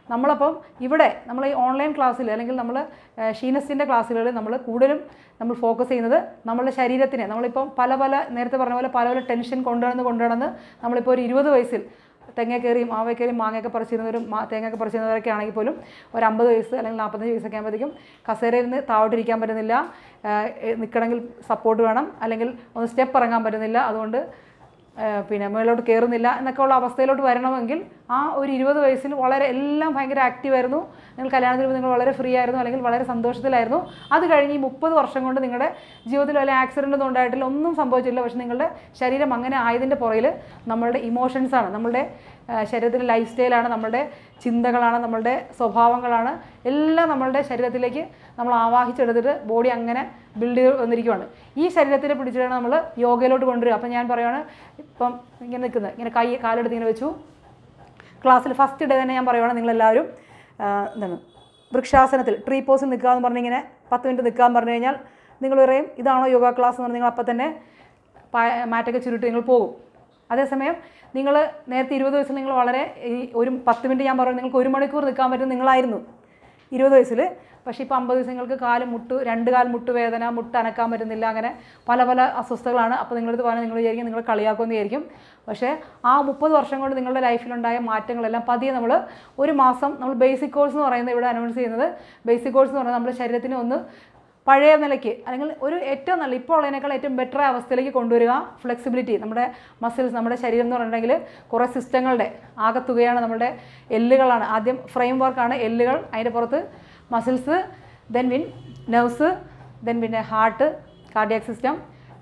A: നമ്മളപ്പം ഇവിടെ നമ്മൾ ഈ ഓൺലൈൻ ക്ലാസ്സിൽ അല്ലെങ്കിൽ നമ്മൾ ഷീനസിൻ്റെ ക്ലാസ്സുകളിൽ നമ്മൾ കൂടുതലും നമ്മൾ ഫോക്കസ് ചെയ്യുന്നത് നമ്മളുടെ ശരീരത്തിനെ നമ്മളിപ്പം പല പല നേരത്തെ പറഞ്ഞ പോലെ പല പല ടെൻഷൻ കൊണ്ടുനടന്ന് കൊണ്ടുനടന്ന് നമ്മളിപ്പോൾ ഒരു ഇരുപത് വയസ്സിൽ തെങ്ങ കയറിയും മാവ കയറിയും മാങ്ങയൊക്കെ പറിച്ചിരുന്നവരും മാ തേങ്ങയൊക്കെ പറിച്ചിരുന്നവരൊക്കെ ആണെങ്കിൽ പോലും ഒരു അമ്പത് വയസ്സ് അല്ലെങ്കിൽ നാൽപ്പത്തഞ്ച് വയസ്സൊക്കെ ആകുമ്പോഴത്തേക്കും കസേരയിൽ നിന്ന് താഴോട്ടിരിക്കാൻ പറ്റുന്നില്ല നിൽക്കണമെങ്കിൽ സപ്പോർട്ട് വേണം അല്ലെങ്കിൽ ഒന്ന് സ്റ്റെപ്പ് ഇറങ്ങാൻ പറ്റുന്നില്ല അതുകൊണ്ട് ഏഹ് പിന്നെ മുകളിലോട്ട് കയറുന്നില്ല എന്നൊക്കെ ഉള്ള അവസ്ഥയിലോട്ട് വരണമെങ്കിൽ ആ ഒരു ഇരുപത് വയസ്സിൽ വളരെ എല്ലാം ഭയങ്കര ആക്റ്റീവായിരുന്നു നിങ്ങൾ കല്യാണത്തിന് മുമ്പ് നിങ്ങൾ വളരെ ഫ്രീ ആയിരുന്നു അല്ലെങ്കിൽ വളരെ സന്തോഷത്തിലായിരുന്നു അത് കഴിഞ്ഞ് ഈ മുപ്പത് വർഷം കൊണ്ട് നിങ്ങളുടെ ജീവിതത്തിൽ വല്ല ആക്സിഡൻ്റ് ഒന്നും ഉണ്ടായിട്ടില്ല ഒന്നും സംഭവിച്ചില്ല പക്ഷേ നിങ്ങളുടെ ശരീരം അങ്ങനെ ആയതിൻ്റെ പുറകിൽ നമ്മളുടെ ഇമോഷൻസാണ് നമ്മളുടെ ഏഹ് ശരീരത്തിലെ ലൈഫ് സ്റ്റൈലാണ് നമ്മളുടെ ചിന്തകളാണ് നമ്മളുടെ സ്വഭാവങ്ങളാണ് എല്ലാം നമ്മളുടെ ശരീരത്തിലേക്ക് നമ്മൾ ആവാഹിച്ചെടുത്തിട്ട് ബോഡി അങ്ങനെ ബിൽഡ് ചെയ്ത് വന്നിരിക്കുവാണ് ഈ ശരീരത്തിനെ പിടിച്ചിട്ടാണ് നമ്മൾ യോഗയിലോട്ട് കൊണ്ടുവരിക അപ്പം ഞാൻ പറയുവാണ് ഇപ്പം ഇങ്ങനെ നിൽക്കുന്നത് ഇങ്ങനെ കൈ കാലെടുത്ത് ഇങ്ങനെ വെച്ചു ക്ലാസ്സിൽ ഫസ്റ്റ് ഡേ തന്നെ ഞാൻ പറയുവാണ് നിങ്ങളെല്ലാവരും ആ, എന്താണ് വൃക്ഷാസനത്തിൽ ട്രീ പോസിൽ നിൽക്കുക എന്ന് പറഞ്ഞിങ്ങനെ പത്ത് മിനിറ്റ് നിൽക്കാൻ പറഞ്ഞു കഴിഞ്ഞാൽ നിങ്ങൾ പറയും ഇതാണോ യോഗ ക്ലാസ് എന്ന് പറഞ്ഞ് നിങ്ങൾ അപ്പം തന്നെ പാ- മാറ്റൊക്കെ ചുരുട്ടി നിങ്ങൾ പോകും അതേസമയം നിങ്ങൾ നേരത്തെ ഇരുപത് വയസ്സിൽ നിങ്ങൾ വളരെ ഈ ഒരു പത്ത് മിനിറ്റ് ഞാൻ പറഞ്ഞു നിങ്ങൾക്ക് ഒരു മണിക്കൂർ നിൽക്കാൻ പറ്റും നിങ്ങളായിരുന്നു ഇരുപത് വയസ്സിൽ പക്ഷേ ഇപ്പോൾ അമ്പത് വയസ്സ് നിങ്ങൾക്ക് കാല് മുട്ട് രണ്ട് കാൽ മുട്ട് വേദന മുട്ട് അനക്കാൻ പറ്റുന്നില്ല അങ്ങനെ പല പല അസ്വസ്ഥതകളാണ് അപ്പോൾ നിങ്ങളടുത്ത് പറഞ്ഞാൽ നിങ്ങൾ വിചാരിക്കും നിങ്ങൾ കളിയാക്കുമെന്ന് വിചാരിക്കും പക്ഷേ ആ മുപ്പത് വർഷം കൊണ്ട് നിങ്ങളുടെ ലൈഫിലുണ്ടായ മാറ്റങ്ങളെല്ലാം പതിയെ നമ്മൾ ഒരു മാസം നമ്മൾ ബേസിക് കോഴ്സ് എന്ന് പറയുന്നത് ഇവിടെ അനൗൺസ് ചെയ്യുന്നത് ബേസിക് കോഴ്സ് എന്ന് പറയുന്നത് നമ്മുടെ ശരീരത്തിനെ ഒന്ന് പഴയ നിലയ്ക്ക് അല്ലെങ്കിൽ ഒരു ഏറ്റവും നല്ല ഇപ്പോൾ ഉള്ളതിനേക്കാൾ ഏറ്റവും ബെറ്റർ അവസ്ഥയിലേക്ക് കൊണ്ടുവരിക ഫ്ലെക്സിബിലിറ്റി നമ്മുടെ മസിൽസ് നമ്മുടെ ശരീരം എന്ന് പറഞ്ഞിട്ടുണ്ടെങ്കിൽ കുറേ സിസ്റ്റങ്ങളുടെ ആകത്തുകയാണ് നമ്മുടെ എല്ലുകളാണ് ആദ്യം ഫ്രെയിം വർക്കാണ് എല്ലുകൾ അതിൻ്റെ പുറത്ത് muscles then vein nerves then പിന്നെ heart cardiac system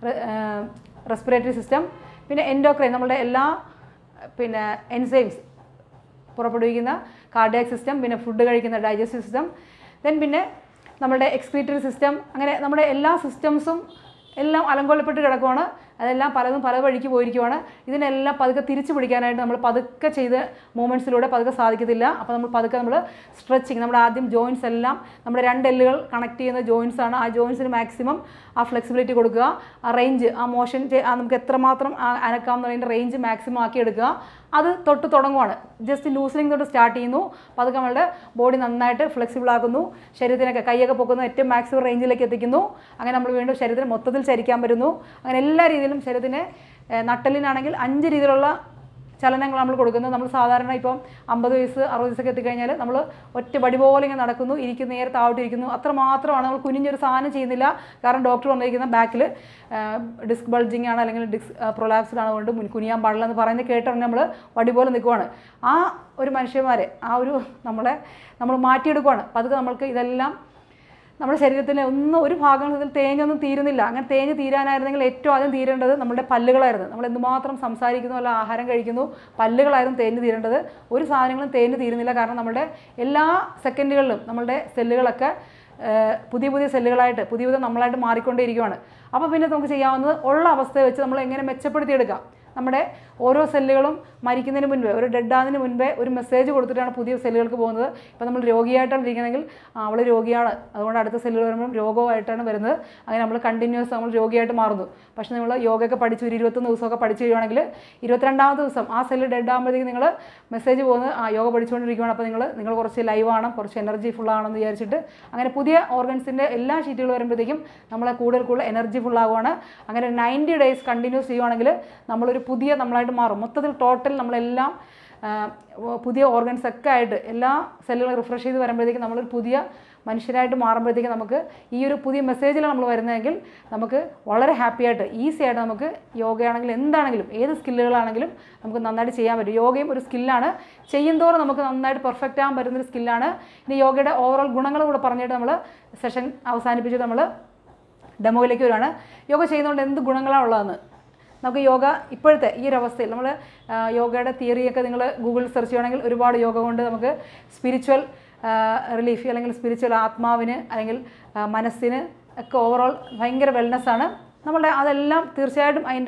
A: respiratory system പിന്നെ എൻഡോക്രൈൻ നമ്മുടെ എല്ലാ പിന്നെ എൻസൈംസ് പുറപ്പെടുവിക്കുന്ന കാർഡിയാക് സിസ്റ്റം പിന്നെ ഫുഡ് കഴിക്കുന്ന ഡൈജസ്റ്റീവ് സിസ്റ്റം ദെൻ പിന്നെ നമ്മുടെ എക്സ്ക്രീറ്ററി സിസ്റ്റം അങ്ങനെ നമ്മുടെ എല്ലാ സിസ്റ്റംസും എല്ലാം അലങ്കോലപ്പെട്ട് കിടക്കുവാണ് അതെല്ലാം പലതും പല വഴിക്ക് പോയിരിക്കുവാണ് ഇതിനെല്ലാം പതുക്കെ തിരിച്ചു പിടിക്കാനായിട്ട് നമ്മൾ പതുക്കെ ചെയ്ത് മൂവ്മെൻറ്റ്സിലൂടെ പതുക്കെ സാധിക്കത്തില്ല അപ്പോൾ നമ്മൾ പതുക്കെ നമ്മൾ സ്ട്രെച്ചിങ് നമ്മുടെ ആദ്യം ജോയിൻസ് എല്ലാം നമ്മുടെ രണ്ട് എല്ലുകൾ കണക്ട് ചെയ്യുന്ന ജോയിൻസ് ആണ് ആ ജോയിൻസിന് മാക്സിമം ആ ഫ്ലെക്സിബിലിറ്റി കൊടുക്കുക ആ റേഞ്ച് ആ മോഷൻ നമുക്ക് എത്രമാത്രം ആ അനക്കാം എന്നുള്ളതിൻ്റെ റേഞ്ച് മാക്സിമം ആക്കി എടുക്കുക അത് തൊട്ട് തുടങ്ങുവാണ് ജസ്റ്റ് ലൂസനിങ് തൊട്ട് സ്റ്റാർട്ട് ചെയ്യുന്നു പതുക്കെ നമ്മളുടെ ബോഡി നന്നായിട്ട് ഫ്ലെക്സിബിൾ ആക്കുന്നു ശരീരത്തിനൊക്കെ കൈയൊക്കെ പൊക്കുന്നു ഏറ്റവും മാക്സിമം റേഞ്ചിലേക്ക് എത്തിക്കുന്നു അങ്ങനെ നമ്മൾ വീണ്ടും ശരീരത്തിന് മൊത്തത്തിൽ ചരിക്കാൻ പറ്റുന്നു അങ്ങനെ എല്ലാ രീതിയിലും ശരീരത്തിന് ഏഹ്, നട്ടലിനാണെങ്കിൽ അഞ്ച് രീതിയിലുള്ള ചലനങ്ങൾ നമ്മൾ കൊടുക്കുന്നത് നമ്മൾ സാധാരണ ഇപ്പം അമ്പത് വയസ്സ് അറുപത് വയസ്സൊക്കെ എത്തിക്കഴിഞ്ഞാൽ നമ്മൾ ഒറ്റ പടി പോലെ ഇങ്ങനെ നടക്കുന്നു ഇരിക്കുന്നു നേരെ താഴോട്ട് ഇരിക്കുന്നു അത്ര മാത്രമാണ് നമ്മൾ കുനിഞ്ഞൊരു സാധനം ചെയ്യുന്നില്ല കാരണം ഡോക്ടർ വന്നിരിക്കുന്ന ബാക്കിൽ ഡിസ്ക് ബൾജിങ് ആണ് അല്ലെങ്കിൽ ഡിസ്ക് പ്രൊലാപ്സ്ഡ് ആണ് കൊണ്ട് മുൻ കുനിയാൻ പാടില്ല എന്ന് പറയുന്നത് കേട്ടാണ് നമ്മൾ വടി പോലെ നിൽക്കുവാണ് ആ ഒരു മനുഷ്യന്മാരെ ആ ഒരു നമ്മളെ നമ്മൾ മാറ്റിയെടുക്കുവാണ് പതുക്കെ നമ്മൾക്ക് ഇതെല്ലാം നമ്മുടെ ശരീരത്തിലെ ഒന്നും ഒരു ഭാഗങ്ങളിൽ തേഞ്ഞൊന്നും തീരുന്നില്ല അങ്ങനെ തേഞ്ഞ് തീരാനായിരുന്നെങ്കിൽ ഏറ്റവും ആദ്യം തീരേണ്ടത് നമ്മുടെ പല്ലുകളായിരുന്നു നമ്മൾ എന്തുമാത്രം സംസാരിക്കുന്നു അല്ല ആഹാരം കഴിക്കുന്നു പല്ലുകളായിരുന്നു തേഞ്ഞ് തീരേണ്ടത് ഒരു സാധനങ്ങളും തേഞ്ഞ് തീരുന്നില്ല കാരണം നമ്മുടെ എല്ലാ സെക്കൻഡുകളിലും നമ്മളുടെ സെല്ലുകളൊക്കെ ഏഹ്, പുതിയ പുതിയ സെല്ലുകളായിട്ട് പുതിയ പുതിയ നമ്മളായിട്ട് മാറിക്കൊണ്ടേയിരിക്കുകയാണ് അപ്പോൾ പിന്നെ നമുക്ക് ചെയ്യാവുന്നത് ഉള്ള അവസ്ഥ വെച്ച് നമ്മൾ എങ്ങനെ മെച്ചപ്പെടുത്തിയെടുക്കാം നമ്മുടെ ഓരോ സെല്ലുകളും മരിക്കുന്നതിന് മുൻപേ ഒരു ഡെഡ് ആകുന്നതിന് മുൻപേ ഒരു മെസ്സേജ് കൊടുത്തിട്ടാണ് പുതിയ സെല്ലുകൾക്ക് പോകുന്നത് ഇപ്പോൾ നമ്മൾ രോഗിയായിട്ടാണ് ഇരിക്കുന്നതെങ്കിൽ ആ, അവൾ രോഗിയാണ് അതുകൊണ്ട് അടുത്ത സെല്ലുകൾ വരുമ്പോൾ രോഗമായിട്ടാണ് വരുന്നത് അങ്ങനെ നമ്മൾ കണ്ടിന്യൂസ് നമ്മൾ രോഗിയായിട്ട് മാറുന്നു പക്ഷേ നമ്മൾ യോഗയൊക്കെ പഠിച്ച് ഒരു ഇരുപത്തൊന്ന് ദിവസമൊക്കെ പഠിച്ചു കഴിയുവാണെങ്കിൽ ഇരുപത്തിരണ്ടാമത്തെ ദിവസം ആ സെല്ല് ഡെഡ് ആകുമ്പോഴത്തേക്ക് നിങ്ങൾ മെസ്സേജ് പോകുന്നത് ആ യോഗ പഠിച്ചുകൊണ്ടിരിക്കുകയാണ് അപ്പോൾ നിങ്ങൾ നിങ്ങൾ കുറച്ച് ലൈവ് ആണ് കുറച്ച് എനർജി ഫുൾ ആണെന്ന് വിചാരിച്ചിട്ട് അങ്ങനെ പുതിയ ഓർഗൻസിൻ്റെ എല്ലാ ഷീറ്റുകൾ വരുമ്പോഴത്തേക്കും നമ്മളെ കൂടുതൽ കൂടുതൽ എനർജി ഫുൾ ആവുകയാണ് അങ്ങനെ നയൻറ്റി ഡേയ്സ് കണ്ടിന്യൂസ് ചെയ്യുവാണെങ്കിൽ നമ്മളൊരു പുതിയ നമ്മളായിട്ട് മാറും മൊത്തത്തിൽ ടോട്ടൽ നമ്മളെല്ലാം ആ, പുതിയ ഓർഗൻസ് ഒക്കെ ആയിട്ട് എല്ലാ സെല്ലുകളും റിഫ്രഷ് ചെയ്ത് വരുമ്പോഴത്തേക്കും നമ്മളൊരു പുതിയ മനുഷ്യരായിട്ട് മാറുമ്പോഴത്തേക്കും നമുക്ക് ഈ ഒരു പുതിയ മെസ്സേജിലാണ് നമ്മൾ വരുന്നതെങ്കിൽ നമുക്ക് വളരെ ഹാപ്പി ആയിട്ട് ഈസി ആയിട്ട് നമുക്ക് യോഗയാണെങ്കിലും എന്താണെങ്കിലും ഏത് സ്കില്ലുകളാണെങ്കിലും നമുക്ക് നന്നായിട്ട് ചെയ്യാൻ പറ്റും യോഗയും ഒരു സ്കില്ലാണ് ചെയ്യുന്തോറും നമുക്ക് നന്നായിട്ട് പെർഫെക്റ്റ് ആകാൻ പറ്റുന്നൊരു സ്കില്ലാണ് ഇനി യോഗയുടെ ഓവറോൾ ഗുണങ്ങൾ കൂടെ പറഞ്ഞിട്ട് നമ്മൾ സെഷൻ അവസാനിപ്പിച്ചിട്ട് നമ്മൾ ഡെമോയിലേക്ക് വരുവാണ് യോഗ ചെയ്യുന്നതുകൊണ്ട് എന്ത് ഗുണങ്ങളാണ് ഉള്ളതെന്ന് നമുക്ക് യോഗ ഇപ്പോഴത്തെ ഈ ഒരു അവസ്ഥയിൽ നമ്മൾ യോഗയുടെ തിയറിയൊക്കെ നിങ്ങൾ ഗൂഗിളിൽ സെർച്ച് ചെയ്യുകയാണെങ്കിൽ ഒരുപാട് യോഗ കൊണ്ട് നമുക്ക് സ്പിരിച്വൽ റിലീഫ് അല്ലെങ്കിൽ സ്പിരിച്വൽ ആത്മാവിന് അല്ലെങ്കിൽ ആ, മനസ്സിന് ഒക്കെ ഓവറോൾ ഭയങ്കര വെൽനെസ്സാണ് നമ്മളുടെ അതെല്ലാം തീർച്ചയായിട്ടും അതിൻ്റെ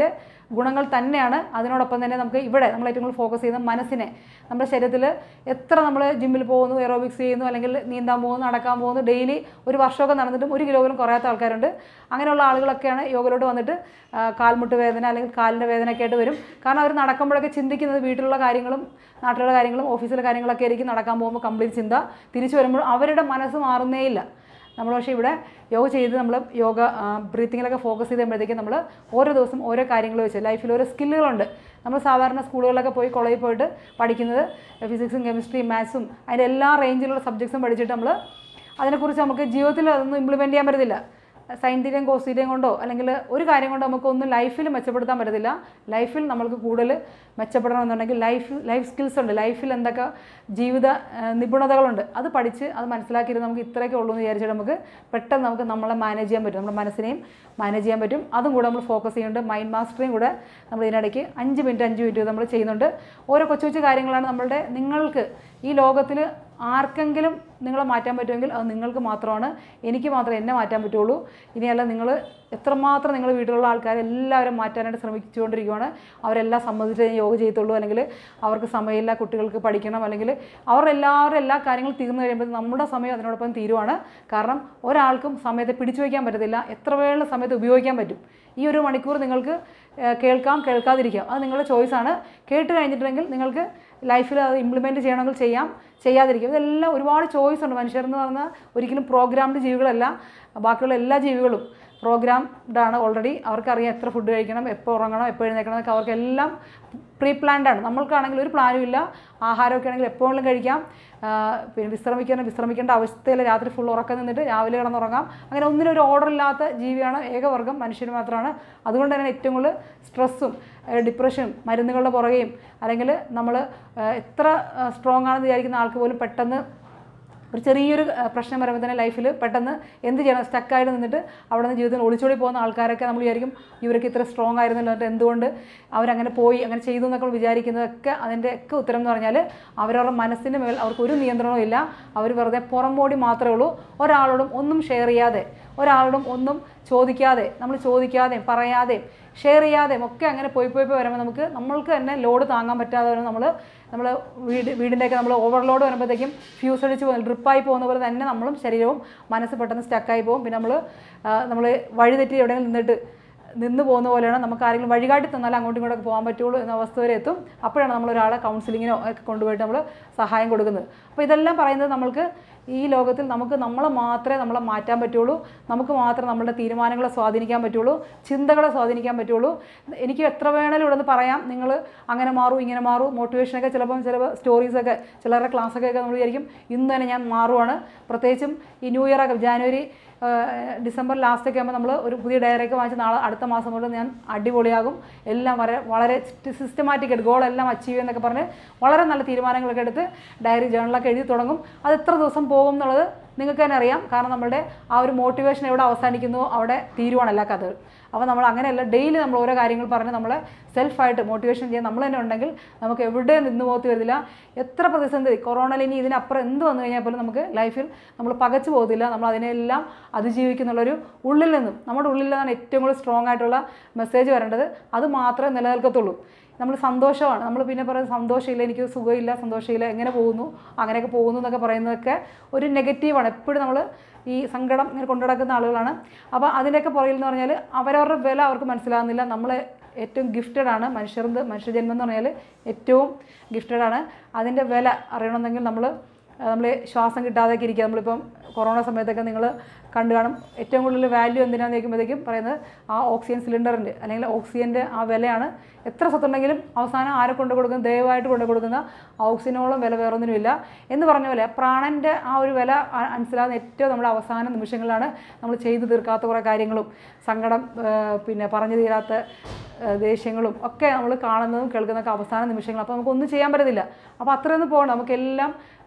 A: ഗുണങ്ങൾ തന്നെയാണ് അതിനോടൊപ്പം തന്നെ നമുക്ക് ഇവിടെ നമ്മൾ ഏറ്റവും കൂടുതൽ ഫോക്കസ് ചെയ്യുന്ന മനസ്സിനെ നമ്മുടെ ശരീരത്തിൽ എത്ര നമ്മൾ ജിമ്മിൽ പോകുന്നു എറോബിക്സ് ചെയ്യുന്നു അല്ലെങ്കിൽ നീന്താൻ പോകുന്നു നടക്കാൻ പോകുന്നു ഡെയിലി ഒരു വർഷമൊക്കെ നടന്നിട്ടും ഒരു കിലോ പോലും കുറയാത്ത ആൾക്കാരുണ്ട് അങ്ങനെയുള്ള ആളുകളൊക്കെയാണ് യോഗയിലോട്ട് വന്നിട്ട് ആ, കാൽമുട്ട് വേദന അല്ലെങ്കിൽ കാലിൻ്റെ വേദനയൊക്കെ ആയിട്ട് വരും കാരണം അവർ നടക്കുമ്പോഴൊക്കെ ചിന്തിക്കുന്നത് വീട്ടിലുള്ള കാര്യങ്ങളും നാട്ടിലുള്ള കാര്യങ്ങളും ഓഫീസിലെ കാര്യങ്ങളൊക്കെ ആയിരിക്കും നടക്കാൻ പോകുമ്പോൾ കംപ്ലീറ്റ് ചിന്ത തിരിച്ചു വരുമ്പോൾ അവരുടെ മനസ്സ് മാറുന്നേ ഇല്ല നമ്മൾ പക്ഷേ ഇവിടെ യോഗ ചെയ്ത് നമ്മൾ യോഗ ബ്രീത്തിങ്ങിലൊക്കെ ഫോക്കസ് ചെയ്ത് കഴിയുമ്പോഴത്തേക്കും നമ്മൾ ഓരോ ദിവസം ഓരോ കാര്യങ്ങൾ വെച്ച് ലൈഫിൽ ഓരോ സ്കില്ലുകളുണ്ട് നമ്മൾ സാധാരണ സ്കൂളുകളിലൊക്കെ പോയി കോളേജിൽ പോയിട്ട് പഠിക്കുന്നത് ഫിസിക്സും കെമിസ്ട്രിയും മാത്സും അതിൻ്റെ എല്ലാ റേഞ്ചിലുള്ള സബ്ജക്ട്സും പഠിച്ചിട്ട് നമ്മൾ അതിനെക്കുറിച്ച് നമുക്ക് ജീവിതത്തിൽ അതൊന്നും ഇംപ്ലിമെൻറ്റ് ചെയ്യാൻ പറ്റത്തില്ല സയൻറ്റിൻ്റെയും കോസ്റ്റീൻ്റെയും കൊണ്ടോ അല്ലെങ്കിൽ ഒരു കാര്യം കൊണ്ട് നമുക്കൊന്നും ലൈഫിൽ മെച്ചപ്പെടുത്താൻ പറ്റത്തില്ല ലൈഫിൽ നമ്മൾക്ക് കൂടുതൽ മെച്ചപ്പെടണമെന്നുണ്ടെങ്കിൽ ലൈഫ് ലൈഫ് സ്കിൽസ് ഉണ്ട് ലൈഫിൽ എന്തൊക്കെ ജീവിത ആ, നിപുണതകളുണ്ട് അത് പഠിച്ച് അത് മനസ്സിലാക്കിയിട്ട് നമുക്ക് ഇത്രയൊക്കെ ഉള്ളൂ എന്ന് വിചാരിച്ചിട്ട് നമുക്ക് പെട്ടെന്ന് നമുക്ക് നമ്മളെ മാനേജ് ചെയ്യാൻ പറ്റും നമ്മുടെ മനസ്സിനെയും മാനേജ് ചെയ്യാൻ പറ്റും അതും കൂടെ നമ്മൾ ഫോക്കസ് ചെയ്യുന്നുണ്ട് മൈൻഡ് മാസ്റ്ററിയും കൂടെ നമ്മൾ ഇതിനിടയ്ക്ക് അഞ്ച് മിനിറ്റ് അഞ്ച് മിനിറ്റ് നമ്മൾ ചെയ്യുന്നുണ്ട് ഓരോ കൊച്ചു കൊച്ചു കാര്യങ്ങളാണ് നമ്മളുടെ നിങ്ങൾക്ക് ഈ ലോകത്തിൽ ആർക്കെങ്കിലും നിങ്ങളെ മാറ്റാൻ പറ്റുമെങ്കിൽ അത് നിങ്ങൾക്ക് മാത്രമാണ് എനിക്ക് മാത്രമേ എന്നെ മാറ്റാൻ പറ്റുള്ളൂ ഇനിയല്ല നിങ്ങൾ എത്രമാത്രം നിങ്ങൾ വീട്ടിലുള്ള ആൾക്കാരെ എല്ലാവരും മാറ്റാനായിട്ട് ശ്രമിച്ചുകൊണ്ടിരിക്കുകയാണ് അവരെല്ലാം സമ്മതിച്ച് ഞാൻ യോഗ ചെയ്യത്തുള്ളൂ അല്ലെങ്കിൽ അവർക്ക് സമയമില്ല കുട്ടികൾക്ക് പഠിക്കണം അല്ലെങ്കിൽ അവരുടെ എല്ലാവരും എല്ലാ കാര്യങ്ങളും തീർന്നു കഴിയുമ്പോൾ നമ്മുടെ സമയം അതിനോടൊപ്പം തീരുവാണ് കാരണം ഒരാൾക്കും സമയത്തെ പിടിച്ചു വയ്ക്കാൻ പറ്റത്തില്ല എത്ര വേള സമയത്ത് ഉപയോഗിക്കാൻ പറ്റും ഈ ഒരു മണിക്കൂർ നിങ്ങൾക്ക് ഏഹ്, കേൾക്കാം കേൾക്കാതിരിക്കാം അത് നിങ്ങളുടെ ചോയ്സാണ് കേട്ട് കഴിഞ്ഞിട്ടുണ്ടെങ്കിൽ നിങ്ങൾക്ക് ലൈഫിൽ അത് ഇംപ്ലിമെൻറ്റ് ചെയ്യണമെങ്കിൽ ചെയ്യാം ചെയ്യാതിരിക്കും ഇതെല്ലാം ഒരുപാട് ചോയ്സ് ഉണ്ട് മനുഷ്യരെന്ന് പറഞ്ഞാൽ ഒരിക്കലും പ്രോഗ്രാംഡ് ജീവികളല്ല ബാക്കിയുള്ള എല്ലാ ജീവികളും പ്രോഗ്രാംഡ് ആണ് ഓൾറെഡി അവർക്കറിയാം എത്ര ഫുഡ് കഴിക്കണം എപ്പോൾ ഉറങ്ങണം എപ്പോൾ എഴുന്നേക്കണം എന്നൊക്കെ അവർക്കെല്ലാം പ്രീ പ്ലാൻഡ് ആണ് നമ്മൾക്കാണെങ്കിൽ ഒരു പ്ലാനും ഇല്ല ആഹാരമൊക്കെ ആണെങ്കിൽ എപ്പോഴും കഴിക്കാം ആ, പിന്നെ വിശ്രമിക്കാൻ വിശ്രമിക്കേണ്ട അവസ്ഥയിൽ രാത്രി ഫുൾ ഉറക്കം നിന്നിട്ട് രാവിലെ കിടന്നുറങ്ങാം അങ്ങനെ ഒന്നിനും ഒരു ഓർഡർ ഇല്ലാത്ത ജീവിയാണ് ഏകവർഗം മനുഷ്യർ മാത്രമാണ് അതുകൊണ്ട് തന്നെ ഏറ്റവും കൂടുതൽ സ്ട്രെസ്സും ഡിപ്രഷനും മരുന്നുകളുടെ പുറകെയും അല്ലെങ്കിൽ നമ്മൾ എത്ര സ്ട്രോങ് ആണെന്ന് വിചാരിക്കുന്ന ആൾക്ക് പോലും പെട്ടെന്ന് ഒരു ചെറിയൊരു ആ, പ്രശ്നം വരുമ്പോൾ തന്നെ ലൈഫിൽ പെട്ടെന്ന് എന്ത് ചെയ്യണം സ്റ്റക്കായിട്ട് നിന്നിട്ട് അവിടെ നിന്ന് ജീവിതത്തിൽ ഒളിച്ചോടി പോകുന്ന ആൾക്കാരൊക്കെ നമ്മൾ വിചാരിക്കും ഇവരൊക്കെ ഇത്ര സ്ട്രോങ് ആയിരുന്നല്ലോ എന്നിട്ട് എന്തുകൊണ്ട് അവരങ്ങനെ പോയി അങ്ങനെ ചെയ്തു എന്നൊക്കെ വിചാരിക്കുന്നതൊക്കെ അതിൻ്റെ ഒക്കെ ഉത്തരം എന്ന് പറഞ്ഞാൽ അവരവരുടെ മനസ്സിൻ്റെ മേൽ അവർക്ക് ഒരു നിയന്ത്രണവും ഇല്ല അവർ വെറുതെ പുറംപോടി മാത്രമേ ഉള്ളൂ ഒരാളോടും ഒന്നും ഷെയർ ചെയ്യാതെ ഒരാളോടും ഒന്നും ചോദിക്കാതെ നമ്മൾ ചോദിക്കാതെയും പറയാതെയും ഷെയർ ചെയ്യാതെയും ഒക്കെ അങ്ങനെ പോയി പോയി പോയി വരുമ്പോൾ നമുക്ക് നമ്മൾക്ക് തന്നെ ലോഡ് താങ്ങാൻ പറ്റാതെ വരും നമ്മൾ നമ്മൾ വീട് വീടിൻ്റെയൊക്കെ നമ്മൾ ഓവർലോഡ് വരുമ്പോഴത്തേക്കും ഫ്യൂസ് അടിച്ച് പോകുന്ന ഡ്രിപ്പായി പോകുന്ന പോലെ തന്നെ നമ്മളും ശരീരവും മനസ്സ് പെട്ടെന്ന് സ്റ്റക്കായി പോകും പിന്നെ നമ്മൾ നമ്മൾ വഴിതെറ്റി എവിടെയെങ്കിലും നിന്നിട്ട് നിന്ന് പോകുന്ന പോലെയാണ് നമുക്ക് ആരെങ്കിലും വഴികാട്ടി തന്നാൽ അങ്ങോട്ടും ഇങ്ങോട്ടൊക്കെ പോകാൻ പറ്റുള്ളൂ എന്ന അവസ്ഥ വരെ എത്തും അപ്പോഴാണ് നമ്മൾ ഒരാളെ കൗൺസിലിങ്ങിനോ ഒക്കെ കൊണ്ടുപോയിട്ട് നമ്മൾ സഹായം കൊടുക്കുന്നത് അപ്പോൾ ഇതെല്ലാം പറയുന്നത് നമ്മൾക്ക് ഈ ലോകത്തിൽ നമുക്ക് നമ്മളെ മാത്രമേ നമ്മളെ മാറ്റാൻ പറ്റുള്ളൂ നമുക്ക് മാത്രമേ നമ്മുടെ തീരുമാനങ്ങളെ സ്വാധീനിക്കാൻ പറ്റുള്ളൂ ചിന്തകളെ സ്വാധീനിക്കാൻ പറ്റുള്ളൂ എനിക്ക് എത്ര വേണേലും ഇവിടെ നിന്ന് പറയാം നിങ്ങൾ അങ്ങനെ മാറൂ ഇങ്ങനെ മാറൂ മോട്ടിവേഷനൊക്കെ ചിലപ്പം ചില സ്റ്റോറീസൊക്കെ ചിലരുടെ ക്ലാസ്സൊക്കെ നമ്മൾ വിചാരിക്കും ഇന്ന് തന്നെ ഞാൻ മാറുവാണ് പ്രത്യേകിച്ചും ഈ ന്യൂ ഇയർ ഒക്കെ ജാനുവരി ഏഹ് ഡിസംബർ ലാസ്റ്റൊക്കെ ആകുമ്പോൾ നമ്മൾ ഒരു പുതിയ ഡയറിയൊക്കെ വാങ്ങിച്ച് നാളെ അടുത്ത മാസം മുതൽ ഞാൻ അടിപൊളിയാകും എല്ലാം വളരെ വളരെ സിസ്റ്റമാറ്റിക് ആയിട്ട് ഗോളെല്ലാം അച്ചീവ് ചെയ്യുന്നൊക്കെ പറഞ്ഞ് വളരെ നല്ല തീരുമാനങ്ങളൊക്കെ എടുത്ത് ഡയറി ജേണലൊക്കെ എഴുതി തുടങ്ങും അത് എത്ര ദിവസം പോകും എന്നുള്ളത് നിങ്ങൾക്ക് തന്നെ അറിയാം കാരണം നമ്മുടെ ആ ഒരു മോട്ടിവേഷൻ എവിടെ അവസാനിക്കുന്നു അവിടെ തീരുവാണ് എല്ലാ കഥകൾ അപ്പോൾ നമ്മൾ അങ്ങനെയല്ല ഡെയിലി നമ്മൾ ഓരോ കാര്യങ്ങൾ പറഞ്ഞ് നമ്മളെ സെൽഫായിട്ട് മോട്ടിവേഷൻ ചെയ്യാൻ നമ്മൾ തന്നെ ഉണ്ടെങ്കിൽ നമുക്ക് എവിടെ നിന്ന് പോകത്തി വരുന്നില്ല എത്ര പ്രതിസന്ധി കൊറോണയിൽ ഇനി ഇതിനപ്പുറം എന്ത് വന്നു കഴിഞ്ഞാൽ പോലും നമുക്ക് ലൈഫിൽ നമ്മൾ പകച്ചു പോകത്തില്ല നമ്മൾ അതിനെല്ലാം അതിജീവിക്കുന്നുള്ളൊരു ഉള്ളിൽ നിന്നും നമ്മുടെ ഉള്ളിൽ നിന്നാണ് ഏറ്റവും കൂടുതൽ സ്ട്രോങ് ആയിട്ടുള്ള മെസ്സേജ് വരേണ്ടത് അത് മാത്രമേ നിലനിൽക്കത്തുള്ളൂ നമ്മൾ സന്തോഷമാണ് നമ്മൾ പിന്നെ പറയുന്നത് സന്തോഷമില്ല എനിക്ക് സുഖമില്ല സന്തോഷമില്ല എങ്ങനെ പോകുന്നു അങ്ങനെയൊക്കെ പോകുന്നു എന്നൊക്കെ പറയുന്നതൊക്കെ ഒരു നെഗറ്റീവാണ് എപ്പോഴും നമ്മൾ ഈ സങ്കടം ഇങ്ങനെ കൊണ്ടു നടക്കുന്ന ആളുകളാണ് അപ്പോൾ അതിൻ്റെയൊക്കെ പുറകിൽ എന്ന് പറഞ്ഞാൽ അവരവരുടെ വില അവർക്ക് മനസ്സിലാകുന്നില്ല നമ്മൾ ഏറ്റവും ഗിഫ്റ്റഡ് ആണ് മനുഷ്യർ മനുഷ്യജന്മം എന്ന് പറഞ്ഞാൽ ഏറ്റവും ഗിഫ്റ്റഡ് ആണ് അതിൻ്റെ വില അറിയണമെന്നെങ്കിൽ നമ്മൾ നമ്മൾ ശ്വാസം കിട്ടാതെയൊക്കെ ഇരിക്കുക നമ്മളിപ്പം കൊറോണ സമയത്തൊക്കെ നിങ്ങൾ കണ്ടു കാണും ഏറ്റവും കൂടുതൽ വാല്യൂ എന്തിനാന്ന് ചോദിക്കുമ്പോഴത്തേക്കും പറയുന്നത് ആ ഓക്സിജൻ സിലിണ്ടറിൻ്റെ അല്ലെങ്കിൽ ഓക്സിജൻ്റെ ആ വിലയാണ് എത്ര സ്വത്തുണ്ടെങ്കിലും അവസാനം ആരെ കൊണ്ട് കൊടുക്കുന്ന ദയവായിട്ട് കൊണ്ട് കൊടുക്കുന്ന ആ ഓക്സിജനോളം വില വേറൊന്നിനുമില്ല എന്ന് പറഞ്ഞ പോലെ പ്രാണൻ്റെ ആ ഒരു വില അ- മനസ്സിലാകുന്ന ഏറ്റവും നമ്മുടെ അവസാന നിമിഷങ്ങളിലാണ് നമ്മൾ ചെയ്തു തീർക്കാത്ത കുറേ കാര്യങ്ങളും സങ്കടം ആ, പിന്നെ പറഞ്ഞു തീരാത്ത ആ, ദേഷ്യങ്ങളും ഒക്കെ നമ്മൾ കാണുന്നതും കേൾക്കുന്നതൊക്കെ അവസാന നിമിഷങ്ങൾ അപ്പോൾ നമുക്കൊന്നും ചെയ്യാൻ പറ്റത്തില്ല അപ്പോൾ അത്രയൊന്നും പോകണം നമുക്കെല്ലാം ഒരേ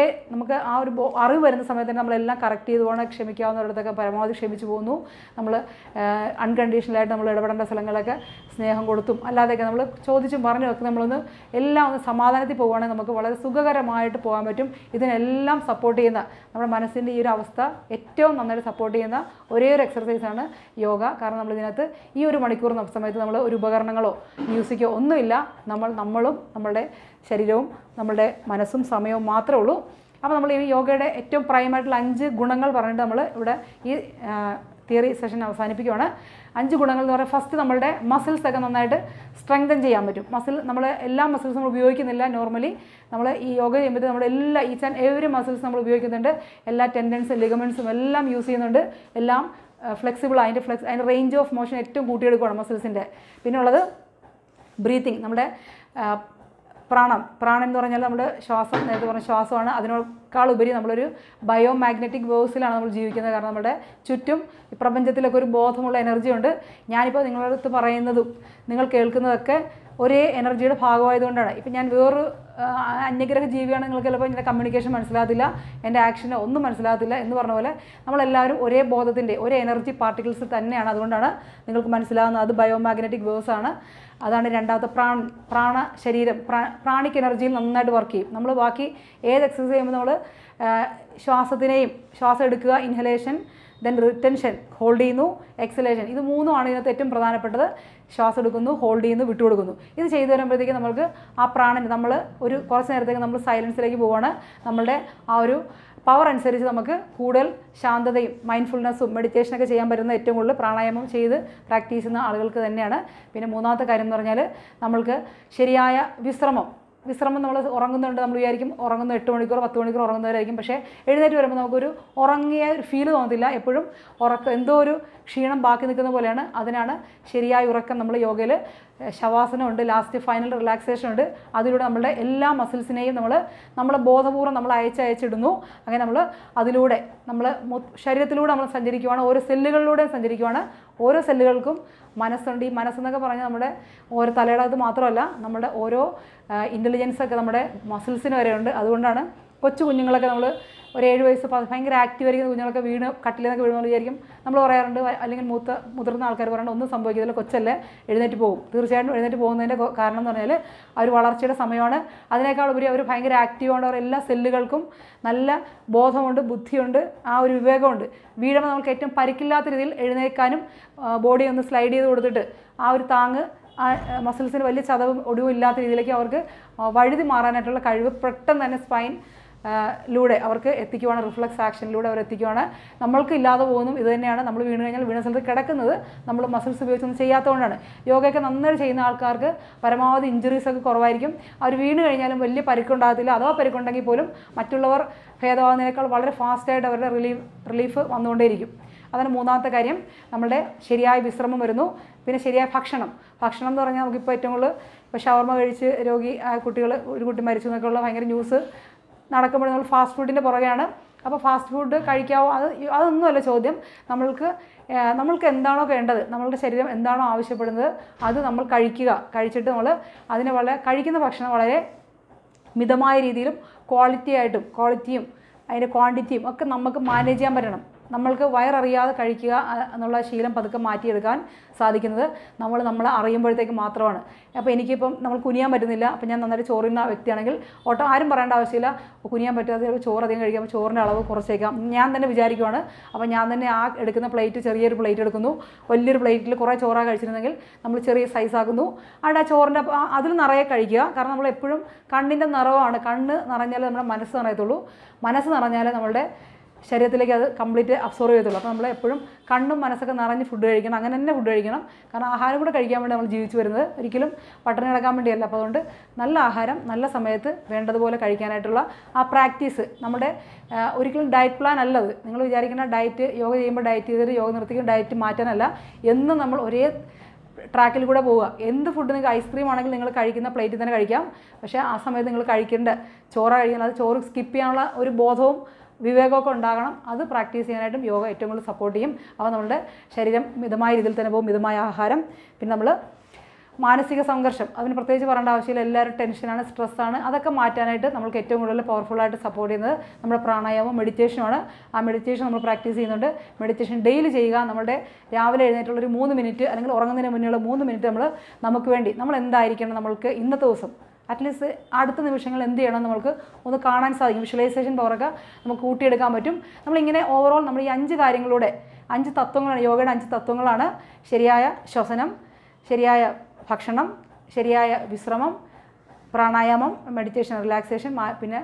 A: നമുക്ക് ആ ഒരു ബോ- അറിവ് വരുന്ന സമയത്ത് തന്നെ നമ്മളെല്ലാം കറക്റ്റ് ചെയ്ത് പോകണം ക്ഷമിക്കാവുന്നിടത്തൊക്കെ പരമാവധി ക്ഷമിച്ചു പോകുന്നു നമ്മൾ അൺകണ്ടീഷണലായിട്ട് നമ്മൾ ഇടപെടേണ്ട സ്ഥലങ്ങളൊക്കെ സ്നേഹം കൊടുത്തും അല്ലാതെയൊക്കെ നമ്മൾ ചോദിച്ചും പറഞ്ഞും ഒക്കെ നമ്മളൊന്ന് എല്ലാം ഒന്ന് സമാധാനത്തിൽ പോകുകയാണെങ്കിൽ നമുക്ക് വളരെ സുഖകരമായിട്ട് പോകാൻ പറ്റും ഇതിനെല്ലാം സപ്പോർട്ട് ചെയ്യുന്ന നമ്മുടെ മനസ്സിൻ്റെ ഈ ഒരു അവസ്ഥ ഏറ്റവും നന്നായിട്ട് സപ്പോർട്ട് ചെയ്യുന്ന ഒരേ ഒരു എക്സർസൈസാണ് യോഗ കാരണം നമ്മൾ ഇതിനകത്ത് ഈ ഒരു മണിക്കൂർ ന- സമയത്ത് നമ്മൾ ഒരു ഉപകരണങ്ങളോ മ്യൂസിക്കോ ഒന്നുമില്ല നമ്മൾ നമ്മളും നമ്മളുടെ ശരീരവും നമ്മളുടെ മനസ്സും സമയവും മാത്രമേ ഉള്ളൂ അപ്പോൾ നമ്മൾ ഈ യോഗയുടെ ഏറ്റവും പ്രൈമായിട്ടുള്ള അഞ്ച് ഗുണങ്ങൾ പറഞ്ഞിട്ട് നമ്മൾ ഇവിടെ ഈ തിയറി സെഷൻ അവസാനിപ്പിക്കുകയാണ് അഞ്ച് ഗുണങ്ങൾ എന്ന് പറയുന്നത് ഫസ്റ്റ് നമ്മളുടെ മസിൽസ് ഒക്കെ നന്നായിട്ട് സ്ട്രെങ്തൻ ചെയ്യാൻ പറ്റും മസിൽ നമ്മൾ എല്ലാ മസിൽസും നമ്മൾ ഉപയോഗിക്കുന്നില്ല നോർമലി നമ്മൾ ഈ യോഗ ചെയ്യുമ്പോൾ നമ്മൾ എല്ലാ ഈച്ച് ആൻഡ് എവറി മസിൽസ് നമ്മൾ ഉപയോഗിക്കുന്നുണ്ട് എല്ലാ ടെൻഡൻസും ലിഗമെൻസും എല്ലാം യൂസ് ചെയ്യുന്നുണ്ട് എല്ലാം ഫ്ലെക്സിബിൾ അതിൻ്റെ ഫ്ലെക്സ് അതിൻ്റെ റേഞ്ച് ഓഫ് മോഷൻ ഏറ്റവും കൂട്ടിയെടുക്കുകയാണ് മസിൽസിൻ്റെ പിന്നെ ഉള്ളത് ബ്രീത്തിങ് നമ്മുടെ ആ, പ്രാണം പ്രാണൻ എന്ന് പറഞ്ഞാൽ നമ്മുടെ ശ്വാസം നേരത്തെ പറഞ്ഞ ശ്വാസമാണ് അതിനേക്കാൾ ഉപരി നമ്മളൊരു ബയോ മാഗ്നറ്റിക് വേവ്സിലാണ് നമ്മൾ ജീവിക്കുന്നത് കാരണം നമ്മുടെ ചുറ്റും ഈ പ്രപഞ്ചത്തിലൊക്കെ ഒരു ബോധമുള്ള എനർജി ഉണ്ട് ഞാനിപ്പോൾ നിങ്ങളുടെ അടുത്ത് പറയുന്നതും നിങ്ങൾ കേൾക്കുന്നതൊക്കെ ഒരേ എനർജിയുടെ ഭാഗമായതുകൊണ്ടാണ് ഇപ്പം ഞാൻ വേറൊരു ആ, അന്യഗ്രഹ ജീവിയാണ് നിങ്ങൾക്ക് ചിലപ്പോൾ എൻ്റെ കമ്മ്യൂണിക്കേഷൻ മനസ്സിലാകത്തില്ല എൻ്റെ ആക്ഷനോ ഒന്നും മനസ്സിലാകത്തില്ല എന്ന് പറഞ്ഞ പോലെ നമ്മളെല്ലാവരും ഒരേ ബോധത്തിൻ്റെ ഒരേ എനർജി പാർട്ടിക്കിൾസ് തന്നെയാണ് അതുകൊണ്ടാണ് നിങ്ങൾക്ക് മനസ്സിലാകുന്നത് അത് ബയോമാഗ്നറ്റിക് വേവ്സ് ആണ് അതാണ് രണ്ടാമത്തെ പ്രാൺ പ്രാണ ശരീരം പ്രാ പ്രാണിക് എനർജിയിൽ നന്നായിട്ട് വർക്ക് ചെയ്യും നമ്മൾ ബാക്കി ഏത് എക്സസൈസ് ചെയ്യുമ്പോൾ നമ്മൾ ശ്വാസത്തിനെയും ശ്വാസം എടുക്കുക ഇൻഹലേഷൻ ദെൻ റിട്ടൻഷൻ ഹോൾഡ് ചെയ്യുന്നു എക്സലേഷൻ ഇത് മൂന്നുമാണ് ഇതിനകത്ത് ഏറ്റവും പ്രധാനപ്പെട്ടത് ശ്വാസം എടുക്കുന്നു ഹോൾഡ് ചെയ്യുന്നു വിട്ടുകൊടുക്കുന്നു ഇത് ചെയ്തു വരുമ്പോഴത്തേക്ക് നമ്മൾക്ക് ആ പ്രാണൻ നമ്മൾ ഒരു കുറച്ച് നേരത്തേക്ക് നമ്മൾ സൈലൻസിലേക്ക് പോവുകയാണ് നമ്മളുടെ ആ ഒരു പവർ അനുസരിച്ച് നമുക്ക് കൂടുതൽ ശാന്തതയും മൈൻഡ്ഫുൾനെസ്സും മെഡിറ്റേഷനൊക്കെ ചെയ്യാൻ പറ്റുന്ന ഏറ്റവും കൂടുതൽ പ്രാണായാമം ചെയ്ത് പ്രാക്ടീസ് ചെയ്യുന്ന ആളുകൾക്ക് തന്നെയാണ് പിന്നെ മൂന്നാമത്തെ കാര്യം എന്ന് പറഞ്ഞാൽ നമ്മൾക്ക് ശരിയായ വിശ്രമം വിശ്രമം നമ്മൾ ഉറങ്ങുന്നുണ്ട് നമ്മൾ വിചാരിക്കും ഉറങ്ങുന്ന എട്ട് മണിക്കൂർ പത്ത് മണിക്കൂർ ഉറങ്ങുന്നവരായിരിക്കും പക്ഷേ എഴുന്നേറ്റ് വരുമ്പോൾ നമുക്കൊരു ഉറങ്ങിയ ഒരു ഫീൽ തോന്നത്തില്ല എപ്പോഴും ഉറക്കം എന്തോ ഒരു ക്ഷീണം ബാക്കി നിൽക്കുന്ന പോലെയാണ് അതിനാണ് ശരിയായ ഉറക്കം നമ്മൾ യോഗയിൽ ശവാസനം ഉണ്ട് ലാസ്റ്റ് ഫൈനൽ റിലാക്സേഷൻ ഉണ്ട് അതിലൂടെ നമ്മളുടെ എല്ലാ മസിൽസിനെയും നമ്മൾ നമ്മൾ ബോധപൂർവ്വം നമ്മൾ അയച്ച് അയച്ചിടുന്നു അങ്ങനെ നമ്മൾ അതിലൂടെ നമ്മൾ ശരീരത്തിലൂടെ നമ്മൾ സഞ്ചരിക്കുവാണ് ഓരോ സെല്ലുകളിലൂടെ സഞ്ചരിക്കുവാണ് ഓരോ സെല്ലുകൾക്കും മനസ്സുണ്ട് ഈ മനസ്സെന്നൊക്കെ പറഞ്ഞാൽ നമ്മുടെ ഓരോ തലയുടെ അത് മാത്രമല്ല നമ്മുടെ ഓരോ ഇൻ്റലിജൻസ് ഒക്കെ നമ്മുടെ മസിൽസിന് വരെ ഉണ്ട് അതുകൊണ്ടാണ് കൊച്ചു കുഞ്ഞുങ്ങളൊക്കെ നമ്മൾ ഒരു ഏഴ് വയസ്സ് പ- ഭയങ്കര ആക്റ്റീവ് ആയിരിക്കുന്ന കുഞ്ഞുങ്ങളൊക്കെ വീണ് കട്ടിലെന്നൊക്കെ വീഴുമ്പോൾ വിചാരിക്കും നമ്മൾ പറയാറുണ്ട് വ- അല്ലെങ്കിൽ മൂത്ത മുതിർന്ന ആൾക്കാർ പറയാറുണ്ട് ഒന്നും സംഭവിക്കത്തില്ല കൊച്ചല്ലേ എഴുന്നേറ്റ് പോകും തീർച്ചയായിട്ടും എഴുന്നേറ്റ് പോകുന്നതിൻ്റെ കൊ- കാരണം എന്ന് പറഞ്ഞാൽ ആ ഒരു വളർച്ചയുടെ സമയമാണ് അതിനേക്കാൾ ഉപരി അവർ ഭയങ്കര ആക്റ്റീവാണ് അവർ എല്ലാ സെല്ലുകൾക്കും നല്ല ബോധമുണ്ട് ബുദ്ധിയുണ്ട് ആ ഒരു വിവേകമുണ്ട് വീഴുമ്പോൾ നമുക്ക് ഏറ്റവും പരിക്കില്ലാത്ത രീതിയിൽ എഴുന്നേൽക്കാനും ബോഡി ഒന്ന് സ്ലൈഡ് ചെയ്ത് കൊടുത്തിട്ട് ആ ഒരു താങ്ങ് ആ മസിൽസിന് വലിയ ചതവും ഒടിവും ഇല്ലാത്ത രീതിയിലേക്ക് അവർക്ക് ആ, വഴുതി മാറാനായിട്ടുള്ള കഴിവ് പെട്ടെന്ന് തന്നെ സ്പൈൻ ലൂടെ അവർക്ക് എത്തിക്കുവാണ് റിഫ്ലക്സ് ആക്ഷനിലൂടെ അവർ എത്തിക്കുവാണ് നമ്മൾക്ക് ഇല്ലാതെ പോകുന്നതും ഇത് തന്നെയാണ് നമ്മൾ വീണ് കഴിഞ്ഞാൽ വീണ സ്ഥലത്ത് കിടക്കുന്നത് നമ്മൾ മസിൽസ് ഉപയോഗിച്ചൊന്നും ചെയ്യാത്തതുകൊണ്ടാണ് യോഗയൊക്കെ നന്നായിട്ട് ചെയ്യുന്ന ആൾക്കാർക്ക് പരമാവധി ഇഞ്ചുറീസ് ഒക്കെ കുറവായിരിക്കും അവർ വീണ് കഴിഞ്ഞാലും വലിയ പരിക്കുണ്ടാകത്തില്ല അഥവാ പരിക്കുണ്ടെങ്കിൽ പോലും മറ്റുള്ളവർ ഭേദമാകുന്നതിനേക്കാൾ വളരെ ഫാസ്റ്റായിട്ട് അവരുടെ റിലീഫ് റിലീഫ് വന്നുകൊണ്ടേയിരിക്കും അതാണ് മൂന്നാമത്തെ കാര്യം നമ്മളുടെ ശരിയായ വിശ്രമം വരുന്നു പിന്നെ ശരിയായ ഭക്ഷണം ഭക്ഷണം എന്ന് പറഞ്ഞാൽ നമുക്കിപ്പോൾ ഏറ്റവും കൂടുതൽ ഇപ്പോൾ ഷവർമ കഴിച്ച് രോഗി ആ കുട്ടികൾ ഒരു കുട്ടി മരിച്ചു എന്നൊക്കെയുള്ള ഭയങ്കര ന്യൂസ് നടക്കുമ്പോൾ നമ്മൾ ഫാസ്റ്റ് ഫുഡിൻ്റെ പുറകെയാണ് അപ്പോൾ ഫാസ്റ്റ് ഫുഡ് കഴിക്കാവോ അത് അതൊന്നുമല്ല ചോദ്യം നമ്മൾക്ക് ആ, നമ്മൾക്ക് എന്താണോ വേണ്ടത് നമ്മളുടെ ശരീരം എന്താണോ ആവശ്യപ്പെടുന്നത് അത് നമ്മൾ കഴിക്കുക കഴിച്ചിട്ട് നമ്മൾ അതിനെ വളരെ കഴിക്കുന്ന ഭക്ഷണം വളരെ മിതമായ രീതിയിലും ക്വാളിറ്റി ആയിട്ടും ക്വാളിറ്റിയും അതിൻ്റെ ക്വാണ്ടിറ്റിയും ഒക്കെ നമുക്ക് മാനേജ് ചെയ്യാൻ പറ്റണം നമ്മൾക്ക് വയററിയാതെ കഴിക്കുക അ- എന്നുള്ള ശീലം പതുക്കെ മാറ്റിയെടുക്കാൻ സാധിക്കുന്നത് നമ്മൾ നമ്മളെ അറിയുമ്പോഴത്തേക്ക് മാത്രമാണ് അപ്പോൾ എനിക്കിപ്പം നമ്മൾ കുനിയാൻ പറ്റുന്നില്ല അപ്പോൾ ഞാൻ നന്നായിട്ട് ചോറുന്ന വ്യക്തിയാണെങ്കിൽ ഒട്ടും ആരും പറയേണ്ട ആവശ്യമില്ല കുനിയാൻ പറ്റാതെ ചിലപ്പോൾ ചോറ് അധികം കഴിക്കുമ്പോൾ ചോറിൻ്റെ അളവ് കുറച്ചേക്കാം ഞാൻ തന്നെ വിചാരിക്കുവാണ് അപ്പോൾ ഞാൻ തന്നെ ആ എടുക്കുന്ന പ്ലേറ്റ് ചെറിയൊരു പ്ലേറ്റ് എടുക്കുന്നു വലിയൊരു പ്ലേറ്റിൽ കുറേ ചോറാ കഴിച്ചിരുന്നെങ്കിൽ നമ്മൾ ചെറിയ സൈസ് ആക്കുന്നു അവിടെ ആ ചോറിൻ്റെ ആ- അതിൽ നിറയെ കഴിക്കുക കാരണം നമ്മൾ എപ്പോഴും കണ്ണിൻ്റെ നിറവാണ് കണ്ണ് നിറഞ്ഞാലേ നമ്മുടെ മനസ്സ് നിറയത്തുള്ളൂ മനസ്സ് നിറഞ്ഞാലേ നമ്മളുടെ ശരീരത്തിലേക്ക് അത് കംപ്ലീറ്റ് അബ്സോർവ് ചെയ്യത്തുള്ളൂ അപ്പോൾ നമ്മൾ എപ്പോഴും കണ്ണും മനസ്സൊക്കെ നിറഞ്ഞ് ഫുഡ് കഴിക്കണം അങ്ങനെ തന്നെ ഫുഡ് കഴിക്കണം കാരണം ആഹാരം കൂടെ കഴിക്കാൻ വേണ്ടി നമ്മൾ ജീവിച്ചു വരുന്നത് ഒരിക്കലും പട്ടിണി കിടക്കാൻ വേണ്ടിയല്ല അപ്പോൾ അതുകൊണ്ട് നല്ല ആഹാരം നല്ല സമയത്ത് വേണ്ടതുപോലെ കഴിക്കാനായിട്ടുള്ള ആ പ്രാക്ടീസ് നമ്മുടെ ആ, ഒരിക്കലും ഡയറ്റ് പ്ലാൻ അല്ലത് നിങ്ങൾ വിചാരിക്കുന്ന ഡയറ്റ് യോഗ ചെയ്യുമ്പോൾ ഡയറ്റ് ചെയ്തിട്ട് യോഗ നിർത്തിക്കും ഡയറ്റ് മാറ്റാനല്ല എന്നും നമ്മൾ ഒരേ ട്രാക്കിൽ കൂടെ പോവുക എന്ത് ഫുഡ് നിങ്ങൾക്ക് ഐസ്ക്രീം ആണെങ്കിൽ നിങ്ങൾ കഴിക്കുന്ന പ്ലേറ്റിൽ തന്നെ കഴിക്കാം പക്ഷേ ആ സമയത്ത് നിങ്ങൾ കഴിക്കേണ്ട ചോറ കഴിക്കണം അത് ചോറ് സ്കിപ്പ് ചെയ്യാനുള്ള ഒരു ബോധവും വിവേകമൊക്കെ ഉണ്ടാകണം അത് പ്രാക്ടീസ് ചെയ്യാനായിട്ടും യോഗ ഏറ്റവും കൂടുതൽ സപ്പോർട്ട് ചെയ്യും അപ്പോൾ നമ്മുടെ ശരീരം മിതമായ രീതിയിൽ തന്നെ പോകും മിതമായ ആഹാരം പിന്നെ നമ്മൾ മാനസിക സംഘർഷം അതിന് പ്രത്യേകിച്ച് പറയേണ്ട ആവശ്യമില്ല എല്ലാവരും ടെൻഷനാണ് സ്ട്രെസ്സാണ് അതൊക്കെ മാറ്റാനായിട്ട് നമ്മൾക്ക് ഏറ്റവും കൂടുതൽ പവർഫുള്ളായിട്ട് സപ്പോർട്ട് ചെയ്യുന്നത് നമ്മുടെ പ്രാണായാമം മെഡിറ്റേഷനുമാണ് ആ മെഡിറ്റേഷൻ നമ്മൾ പ്രാക്ടീസ് ചെയ്യുന്നുണ്ട് മെഡിറ്റേഷൻ ഡെയിലി ചെയ്യുക നമ്മുടെ രാവിലെ എഴുന്നേറ്റുള്ളൊരു മൂന്ന് മിനിറ്റ് അല്ലെങ്കിൽ ഉറങ്ങുന്നതിന് മുന്നേയുള്ള മൂന്ന് മിനിറ്റ് നമ്മൾ നമുക്ക് വേണ്ടി നമ്മൾ എന്തായിരിക്കണം നമ്മൾക്ക് ഇന്നത്തെ ദിവസം അറ്റ്ലീസ്റ്റ് അടുത്ത നിമിഷങ്ങൾ എന്ത് ചെയ്യണം നമുക്ക് ഒന്ന് കാണാൻ സാധിക്കും വിഷ്വലൈസേഷൻ പവറൊക്കെ നമുക്ക് കൂട്ടിയെടുക്കാൻ പറ്റും നമ്മളിങ്ങനെ ഓവറോൾ നമ്മൾ ഈ അഞ്ച് കാര്യങ്ങളുടെ അഞ്ച് തത്വങ്ങളാണ് യോഗയുടെ അഞ്ച് തത്വങ്ങളാണ് ശരിയായ ശ്വസനം ശരിയായ ഭക്ഷണം ശരിയായ വിശ്രമം പ്രാണായാമം മെഡിറ്റേഷൻ റിലാക്സേഷൻ പിന്നെ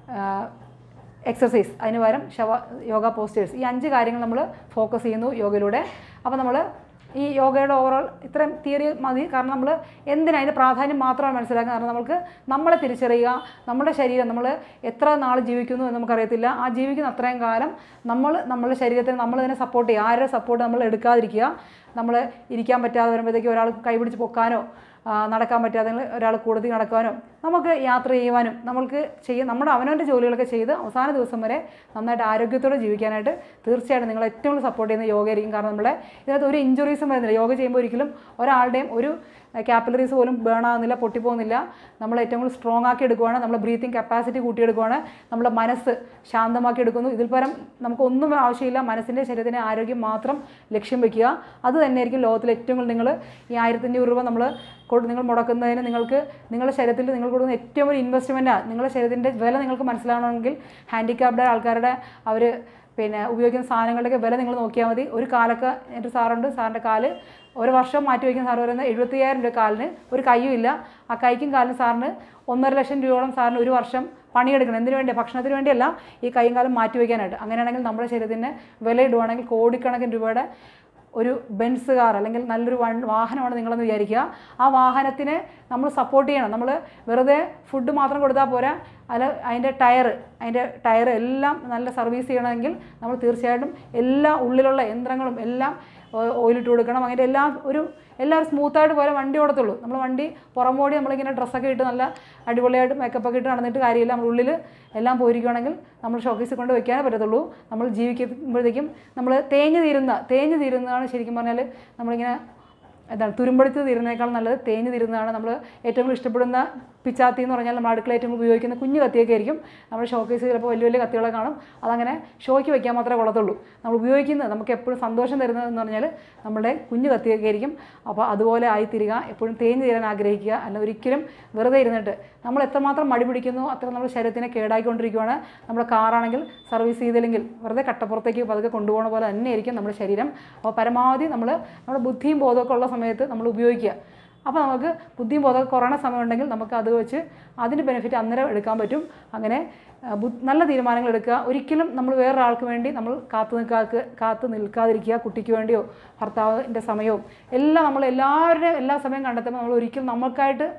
A: എക്സസൈസ് അതിന് പകരം ശവ യോഗ പോസ്റ്റേഴ്സ് ഈ അഞ്ച് കാര്യങ്ങൾ നമ്മൾ ഫോക്കസ് ചെയ്യുന്നു യോഗയിലൂടെ അപ്പോൾ നമ്മൾ ഈ യോഗയുടെ ഓവറോൾ ഇത്രയും തിയറി മതി കാരണം നമ്മൾ എന്തിനാ അതിൻ്റെ പ്രാധാന്യം മാത്രമാണ് മനസ്സിലാക്കുക കാരണം നമുക്ക് നമ്മളെ തിരിച്ചറിയുക നമ്മുടെ ശരീരം നമ്മൾ എത്ര നാൾ ജീവിക്കുന്നു എന്ന് നമുക്കറിയത്തില്ല ആ ജീവിക്കുന്ന അത്രയും കാലം നമ്മൾ നമ്മുടെ ശരീരത്തിന് നമ്മൾ തന്നെ സപ്പോർട്ട് ചെയ്യുക ആരുടെ സപ്പോർട്ട് നമ്മൾ എടുക്കാതിരിക്കുക നമ്മൾ ഇരിക്കാൻ പറ്റാതെ വരുമ്പോഴത്തേക്ക് ഒരാൾ കൈപിടിച്ച് പൊക്കാനോ ആ, നടക്കാൻ പറ്റാതെ ഒരാൾ കൂടുതൽ നടക്കാനോ നമുക്ക് യാത്ര ചെയ്യുവാനും നമ്മൾക്ക് ചെയ്യ നമ്മുടെ അവനവൻ്റെ ജോലികളൊക്കെ ചെയ്ത് അവസാന ദിവസം വരെ നന്നായിട്ട് ആരോഗ്യത്തോടെ ജീവിക്കാനായിട്ട് തീർച്ചയായിട്ടും നിങ്ങൾ ഏറ്റവും കൂടുതൽ സപ്പോർട്ട് ചെയ്യുന്ന യോഗയായിരിക്കും കാരണം നമ്മളെ ഇതിനകത്ത് ഒരു ഇഞ്ചുറീസും വരുന്നില്ല യോഗ ചെയ്യുമ്പോൾ ഒരിക്കലും ഒരാളുടെയും ഒരു ക്യാപ്പിലറീസ് പോലും ബേൺ ആകുന്നില്ല പൊട്ടിപ്പോകുന്നില്ല നമ്മൾ ഏറ്റവും കൂടുതൽ സ്ട്രോങ് ആക്കി എടുക്കുവാണ് നമ്മുടെ ബ്രീത്തിങ് കപ്പാസിറ്റി കൂട്ടിയെടുക്കുവാണ് നമ്മുടെ മനസ്സ് ശാന്തമാക്കി എടുക്കുന്നു ഇതിൽ പരം നമുക്കൊന്നും ആവശ്യമില്ല മനസ്സിൻ്റെ ശരീരത്തിൻ്റെ ആരോഗ്യം മാത്രം ലക്ഷ്യം വെക്കുക അത് തന്നെയായിരിക്കും ലോകത്തിൽ ഏറ്റവും കൂടുതൽ നിങ്ങൾ ഈ ആയിരത്തഞ്ഞൂറ് രൂപ നമ്മൾ കൊടു നിങ്ങൾ മുടക്കുന്നതിന് നിങ്ങൾക്ക് നിങ്ങളുടെ ശരീരത്തിൽ നിങ്ങൾ കൊടുക്കുന്ന ഏറ്റവും വലിയ ഇൻവെസ്റ്റ്മെൻറ്റാണ് നിങ്ങളുടെ ശരീരത്തിൻ്റെ വില നിങ്ങൾക്ക് മനസ്സിലാവണമെങ്കിൽ ഹാൻഡിക്യാപ്ഡ് ആൾക്കാരുടെ അവർ പിന്നെ ഉപയോഗിക്കുന്ന സാധനങ്ങളുടെയൊക്കെ വില നിങ്ങൾ നോക്കിയാൽ മതി ഒരു കാലൊക്കെ എൻ്റെ സാറുണ്ട് സാറിൻ്റെ കാല് ഒരു വർഷം മാറ്റി വയ്ക്കുന്ന സാറ് പറയുന്നത് എഴുപത്തിയ്യായിരം രൂപ കാലിന് ഒരു കയ്യും ഇല്ല ആ കൈക്കും കാലിനും സാറിന് ഒന്നര ലക്ഷം രൂപയോളം സാറിന് ഒരു വർഷം പണിയെടുക്കണം എന്തിനു വേണ്ടി ഭക്ഷണത്തിന് വേണ്ടിയല്ല ഈ കൈയും കാലം മാറ്റി വയ്ക്കാനായിട്ട് അങ്ങനെയാണെങ്കിൽ നമ്മുടെ ശരീരത്തിന് വില ഇടുവാണെങ്കിൽ കോടിക്കണക്കിന് രൂപയുടെ ഒരു ബെൻസ് കാർ അല്ലെങ്കിൽ നല്ലൊരു വൺ വാഹനമാണ് നിങ്ങളെന്ന് വിചാരിക്കുക ആ വാഹനത്തിനെ നമ്മൾ സപ്പോർട്ട് ചെയ്യണം നമ്മൾ വെറുതെ ഫുഡ് മാത്രം കൊടുത്താൽ പോരാ അല്ല അതിൻ്റെ ടയർ അതിൻ്റെ ടയർ എല്ലാം നല്ല സർവീസ് ചെയ്യണമെങ്കിൽ നമ്മൾ തീർച്ചയായിട്ടും എല്ലാ ഉള്ളിലുള്ള യന്ത്രങ്ങളും എല്ലാം ഓയിലിട്ട് കൊടുക്കണം അങ്ങനെ എല്ലാം ഒരു എല്ലാവരും സ്മൂത്തായിട്ട് പോലെ വണ്ടി ഓടത്തുള്ളൂ നമ്മൾ വണ്ടി പുറമോടി നമ്മളിങ്ങനെ ഡ്രസ്സൊക്കെ ഇട്ട് നല്ല അടിപൊളിയായിട്ട് മേക്കപ്പൊക്കെ ഇട്ട് നടന്നിട്ട് കാര്യമില്ല നമ്മൾ ഉള്ളിൽ എല്ലാം പോയിരിക്കുകയാണെങ്കിൽ നമ്മൾ ഷോക്കേസിൽ കൊണ്ട് വെക്കാനേ പറ്റത്തുള്ളൂ നമ്മൾ ജീവിക്കുമ്പോഴത്തേക്കും നമ്മൾ തേഞ്ഞ് തീരുന്ന തേഞ്ഞ് തീരുന്നതാണ് ശരിക്കും പറഞ്ഞാൽ നമ്മളിങ്ങനെ എന്താണ് തുരുമ്പെടുത്ത് തീരുന്നതിനേക്കാൾ നല്ലത് തേഞ്ഞ് തീരുന്നതാണ് നമ്മൾ ഏറ്റവും കൂടുതൽ ഇഷ്ടപ്പെടുന്ന പിച്ചാത്തി എന്ന് പറഞ്ഞാൽ നമ്മൾ അടുക്കള ഏറ്റവും കൂടുതൽ ഉപയോഗിക്കുന്ന കുഞ്ഞു കത്തിയൊക്കെ ആയിരിക്കും നമ്മൾ ഷോക്കേസ് ചിലപ്പോൾ വലിയ വലിയ കത്തികളെ കാണും അതങ്ങനെ ഷോയ്ക്ക് വെക്കാൻ മാത്രമേ കൊള്ളത്തുള്ളൂ നമ്മൾ ഉപയോഗിക്കുന്നത് നമുക്ക് എപ്പോഴും സന്തോഷം തരുന്നതെന്ന് പറഞ്ഞാൽ നമ്മുടെ കുഞ്ഞു കത്തിയൊക്കെ ആയിരിക്കും അപ്പോൾ അതുപോലെ ആയിത്തീരുക എപ്പോഴും തേഞ്ഞ് തീരാൻ ആഗ്രഹിക്കുക അല്ല ഒരിക്കലും വെറുതെ ഇരുന്നിട്ട് നമ്മൾ എത്രമാത്രം മടി പിടിക്കുന്നു അത്ര നമ്മുടെ ശരീരത്തിനെ കേടായിക്കൊണ്ടിരിക്കുകയാണ് നമ്മുടെ കാറാണെങ്കിൽ സർവീസ് ചെയ്തില്ലെങ്കിൽ വെറുതെ കട്ടപ്പുറത്തേക്ക് പതുക്കെ കൊണ്ടുപോകുന്ന പോലെ തന്നെയായിരിക്കും നമ്മുടെ ശരീരം അപ്പോൾ പരമാവധി നമ്മൾ നമ്മുടെ ബുദ്ധിയും ബോധമൊക്കെ ഉള്ള സമയത്ത് നമ്മൾ ഉപയോഗിക്കുക അപ്പോൾ നമുക്ക് ബുദ്ധിയും ബോധമൊക്കെ കുറയണ സമയമുണ്ടെങ്കിൽ നമുക്ക് അത് വെച്ച് അതിൻ്റെ ബെനിഫിറ്റ് അന്നേരം എടുക്കാൻ പറ്റും അങ്ങനെ ആ, ബു- നല്ല തീരുമാനങ്ങൾ എടുക്കുക ഒരിക്കലും നമ്മൾ വേറൊരാൾക്ക് വേണ്ടി നമ്മൾ കാത്തു നിൽക്കാക്ക് കാത്തു നിൽക്കാതിരിക്കുക കുട്ടിക്ക് വേണ്ടിയോ ഭർത്താവിൻ്റെ സമയവും എല്ലാം നമ്മൾ എല്ലാവരുടെയും എല്ലാ സമയം കണ്ടെത്തുമ്പോൾ നമ്മൾ ഒരിക്കലും നമ്മൾക്കായിട്ട്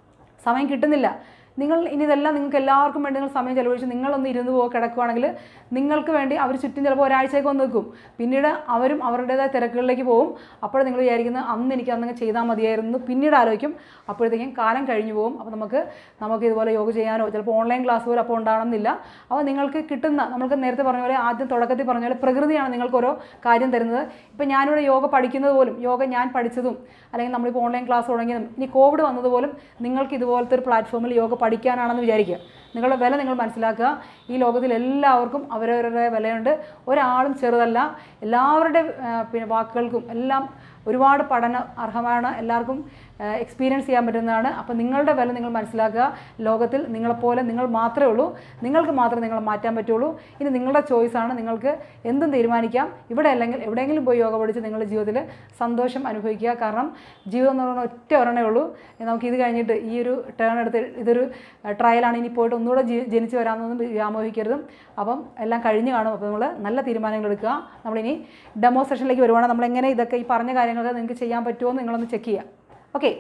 A: സമയം കിട്ടുന്നില്ല നിങ്ങൾ ഇനി ഇതെല്ലാം നിങ്ങൾക്ക് എല്ലാവർക്കും വേണ്ടി നിങ്ങൾ സമയം ചെലവഴിച്ച് നിങ്ങളൊന്ന് ഇരുന്ന് പോകുക കിടക്കുവാണെങ്കിൽ നിങ്ങൾക്ക് വേണ്ടി അവർ ചുറ്റും ചിലപ്പോൾ ഒരാഴ്ചയൊക്കെ വന്ന് നിൽക്കും പിന്നീട് അവരും അവരുടേതായ തിരക്കുകളിലേക്ക് പോകും അപ്പോൾ നിങ്ങൾ വിചാരിക്കുന്നത് അന്ന് എനിക്ക് അന്നങ്ങ് ചെയ്താൽ മതിയായിരുന്നു പിന്നീട് ആലോചിക്കും അപ്പോഴത്തേക്കും കാലം കഴിഞ്ഞു പോകും അപ്പോൾ നമുക്ക് നമുക്ക് ഇതുപോലെ യോഗ ചെയ്യാനോ ചിലപ്പോൾ ഓൺലൈൻ ക്ലാസ് പോലും അപ്പോൾ ഉണ്ടാകണമെന്നില്ല അപ്പോൾ നിങ്ങൾക്ക് കിട്ടുന്ന നമ്മൾക്ക് നേരത്തെ പറഞ്ഞ പോലെ ആദ്യം തുടക്കത്തിൽ പറഞ്ഞ പോലെ പ്രകൃതിയാണ് നിങ്ങൾക്ക് ഓരോ കാര്യം തരുന്നത് ഇപ്പം ഞാനിവിടെ യോഗ പഠിക്കുന്നത് പോലും യോഗ ഞാൻ പഠിച്ചതും അല്ലെങ്കിൽ നമ്മളിപ്പോൾ ഓൺലൈൻ ക്ലാസ് തുടങ്ങിയതും ഇനി കോവിഡ് വന്നതുപോലും നിങ്ങൾക്ക് ഇതുപോലത്തെ ഒരു പ്ലാറ്റ്ഫോമിൽ യോഗ പഠിക്കാനാണെന്ന് വിചാരിക്കുക നിങ്ങളുടെ വില നിങ്ങൾ മനസ്സിലാക്കുക ഈ ലോകത്തിൽ എല്ലാവർക്കും അവരവരുടെ വിലയുണ്ട് ഒരാളും ചെറുതല്ല എല്ലാവരുടെ ആ, പിന്നെ വാക്കുകൾക്കും എല്ലാം ഒരുപാട് പഠന അർഹമാണ് എല്ലാവർക്കും എക്സ്പീരിയൻസ് ചെയ്യാൻ പറ്റുന്നതാണ് അപ്പോൾ നിങ്ങളുടെ വില നിങ്ങൾ മനസ്സിലാക്കുക ലോകത്തിൽ നിങ്ങളെപ്പോലെ നിങ്ങൾ മാത്രമേ ഉള്ളൂ നിങ്ങൾക്ക് മാത്രമേ നിങ്ങളെ മാറ്റാൻ പറ്റുള്ളൂ ഇനി നിങ്ങളുടെ ചോയ്സാണ് നിങ്ങൾക്ക് എന്തും തീരുമാനിക്കാം ഇവിടെ അല്ലെങ്കിൽ എവിടെയെങ്കിലും പോയി യോഗ പഠിച്ച് നിങ്ങളുടെ ജീവിതത്തിൽ സന്തോഷം അനുഭവിക്കുക കാരണം ജീവിതം എന്ന് പറയുന്ന ഒറ്റ ഒരെണ്ണേ ഉള്ളൂ നമുക്ക് ഇത് കഴിഞ്ഞിട്ട് ഈ ഒരു ടേൺ എടുത്ത് ഇതൊരു ട്രയലാണ് ഇനി പോയിട്ട് ഒന്നുകൂടെ ജി- ജനിച്ച് വരാമെന്നൊന്നും വ്യാമോഹിക്കരുതും അപ്പം എല്ലാം കഴിഞ്ഞ് കാണും അപ്പോൾ നമ്മൾ നല്ല തീരുമാനങ്ങൾ എടുക്കുക നമ്മളിനി ഡെമോ സെഷനിലേക്ക് വരുവാണ് നമ്മളെങ്ങനെ ഇതൊക്കെ ഈ പറഞ്ഞ കാര്യങ്ങളൊക്കെ നിങ്ങൾക്ക് ചെയ്യാൻ പറ്റുമോ എന്ന് നിങ്ങളൊന്ന് ചെക്ക് ചെയ്യുക ഓക്കെ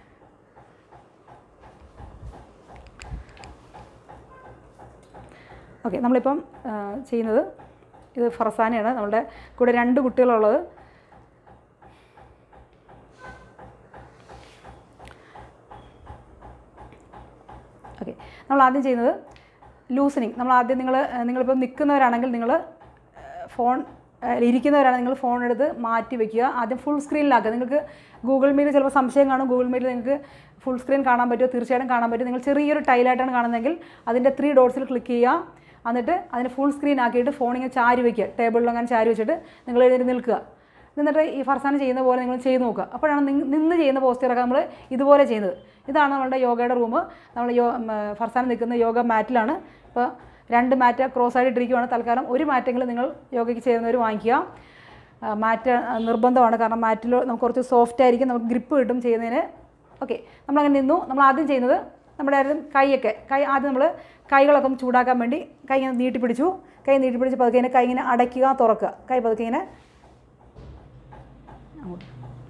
A: ഓക്കെ നമ്മളിപ്പം ആ, ചെയ്യുന്നത് ഇത് ഫർസാനയാണ് നമ്മളുടെ കൂടെ രണ്ട് കുട്ടികളുള്ളത് ഓക്കെ നമ്മൾ ആദ്യം ചെയ്യുന്നത് ലൂസനിങ് നമ്മൾ ആദ്യം നിങ്ങൾ നിങ്ങളിപ്പോൾ നിൽക്കുന്നവരാണെങ്കിൽ നിങ്ങൾ ഫോൺ ഏഹ് ഇരിക്കുന്നവരാണ് നിങ്ങൾ ഫോൺ എടുത്ത് മാറ്റി വെക്കുക ആദ്യം ഫുൾ സ്ക്രീനിലാക്കുക നിങ്ങൾക്ക് ഗൂഗിൾ മീറ്റ് ചിലപ്പോൾ സംശയം കാണും ഗൂഗിൾ മീറ്റിൽ നിങ്ങൾക്ക് ഫുൾ സ്ക്രീൻ കാണാൻ പറ്റുമോ തീർച്ചയായിട്ടും കാണാൻ പറ്റും നിങ്ങൾ ചെറിയൊരു ടൈലായിട്ടാണ് കാണുന്നതെങ്കിൽ അതിൻ്റെ ത്രീ ഡോട്ട്സിൽ ക്ലിക്ക് ചെയ്യുക എന്നിട്ട് അതിന് ഫുൾ സ്ക്രീൻ ആക്കിയിട്ട് ഫോൺ ഇങ്ങനെ ചാരി വയ്ക്കുക ടേബിളിൽ അങ്ങനെ ചാരി വെച്ചിട്ട് നിങ്ങൾ എഴുതി നിൽക്കുക എന്നിട്ട് ഈ ഫർസാന ചെയ്യുന്ന പോലെ നിങ്ങൾ ചെയ്ത് നോക്കുക അപ്പോഴാണ് നിങ്ങ- നിന്ന് ചെയ്യുന്ന പോസ്റ്ററൊക്കെ നമ്മൾ ഇതുപോലെ ചെയ്യുന്നത് ഇതാണ് നമ്മളുടെ യോഗയുടെ റൂം നമ്മൾ യോ ഉം, ഫർസാന നിൽക്കുന്ന യോഗ മാറ്റിലാണ് ഇപ്പോൾ രണ്ട് മാറ്റ് ക്രോസ് ആയിട്ട് ഇട്ടിരിക്കുകയാണ് തൽക്കാലം ഒരു മാറ്റെങ്കിലും നിങ്ങൾ യോഗയ്ക്ക് ചേരുന്നവർ വാങ്ങിക്കുക ആ, മാറ്റ് ആ, നിർബന്ധമാണ് കാരണം മാറ്റിൽ നമുക്ക് കുറച്ച് സോഫ്റ്റ് ആയിരിക്കും നമുക്ക് ഗ്രിപ്പ് കിട്ടും ചെയ്യുന്നതിന് ഓക്കെ നമ്മളങ്ങനെ നിന്നു നമ്മൾ ആദ്യം ചെയ്യുന്നത് നമ്മുടെ ആദ്യം കൈയൊക്കെ കൈ ആദ്യം നമ്മൾ കൈകളൊക്കെ ഒന്ന് ചൂടാക്കാൻ വേണ്ടി കൈ ഇങ്ങനെ നീട്ടി പിടിച്ചു കൈ നീട്ടി പിടിച്ച് പതുക്കെ ഇങ്ങനെ കൈ ഇങ്ങനെ അടയ്ക്കുക തുറക്കുക കൈ പതുക്കെ ഇങ്ങനെ അങ്ങോട്ട്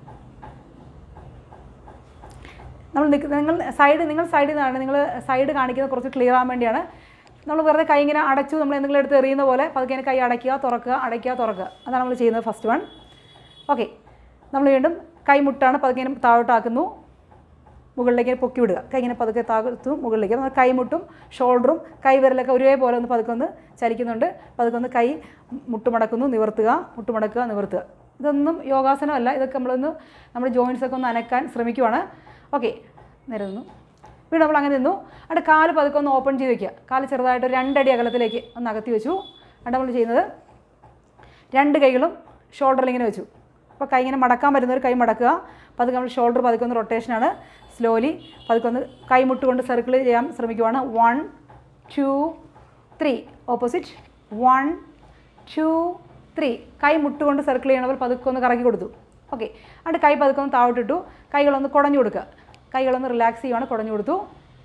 A: നമ്മൾ നിൽക്കുന്ന നിങ്ങൾ സൈഡ് നിങ്ങൾ സൈഡിൽ നിന്നാണ് നിങ്ങൾ സൈഡ് കാണിക്കുന്നത് കുറച്ച് ക്ലിയർ ആകാൻ വേണ്ടിയാണ് നമ്മൾ വെറുതെ കൈ ഇങ്ങനെ അടച്ചു നമ്മൾ എന്തെങ്കിലും എടുത്ത് എറിയുന്ന പോലെ പതുക്കെ ഇങ്ങനെ കൈ അടയ്ക്കുക തുറക്കുക അടയ്ക്കുക തുറക്കുക അതാണ് നമ്മൾ ചെയ്യുന്നത് ഫസ്റ്റ് വൺ ഓക്കെ നമ്മൾ വീണ്ടും കൈമുട്ടാണ് പതുക്കെ ഇങ്ങനെ താഴോട്ടാക്കുന്നു മുകളിലേക്ക് ഇങ്ങനെ പൊക്കി വിടുക കൈ ഇങ്ങനെ പതുക്കെ താഴ്ത്തു മുകളിലേക്ക് നമ്മൾ കൈമുട്ടും ഷോൾഡറും കൈവിരലൊക്കെ ഒരേപോലെ ഒന്ന് പതുക്കെ ഒന്ന് ചലിക്കുന്നുണ്ട് പതുക്കെ ഒന്ന് കൈ മുട്ടുമടക്കുന്നു നിവർത്തുക മുട്ടുമടക്കുക നിവർത്തുക ഇതൊന്നും യോഗാസനമല്ല ഇതൊക്കെ നമ്മളൊന്ന് നമ്മുടെ ജോയിൻസ് ഒക്കെ ഒന്ന് അനക്കാൻ ശ്രമിക്കുവാണ് ഓക്കെ നേരെ നിന്നു വീണ്ടും നമ്മൾ അങ്ങനെ നിന്നു അവിടെ കാല് പതുക്കെ ഒന്ന് ഓപ്പൺ ചെയ്ത് വെക്കുക കാല് ചെറുതായിട്ട് ഒരു രണ്ടടി അകലത്തിലേക്ക് ഒന്ന് അകത്തി വെച്ചു അവിടെ നമ്മൾ ചെയ്യുന്നത് രണ്ട് കൈകളും ഷോൾഡറിൽ ഇങ്ങനെ വെച്ചു അപ്പോൾ കൈ ഇങ്ങനെ മടക്കാൻ പറ്റുന്നവർ കൈ മടക്കുക പതുക്കെ നമ്മൾ ഷോൾഡർ പതുക്കെ ഒന്ന് റൊട്ടേഷനാണ് സ്ലോലി പതുക്കെ ഒന്ന് കൈ മുട്ടുകൊണ്ട് സർക്കിൾ ചെയ്യാൻ ശ്രമിക്കുവാണ് one two three opposite one two three കൈ മുട്ടുകൊണ്ട് സർക്കിൾ ചെയ്യണവർ പതുക്കെ ഒന്ന് കറക്കി കൊടുത്തു ഓക്കെ എന്നിട്ട് കൈ പതുക്കെ ഒന്ന് താഴോട്ടിട്ടു കൈകളൊന്ന് കുടഞ്ഞു കൊടുക്കുക കൈകളൊന്ന് റിലാക്സ് ചെയ്യുവാണ് കുടഞ്ഞു കൊടുത്തു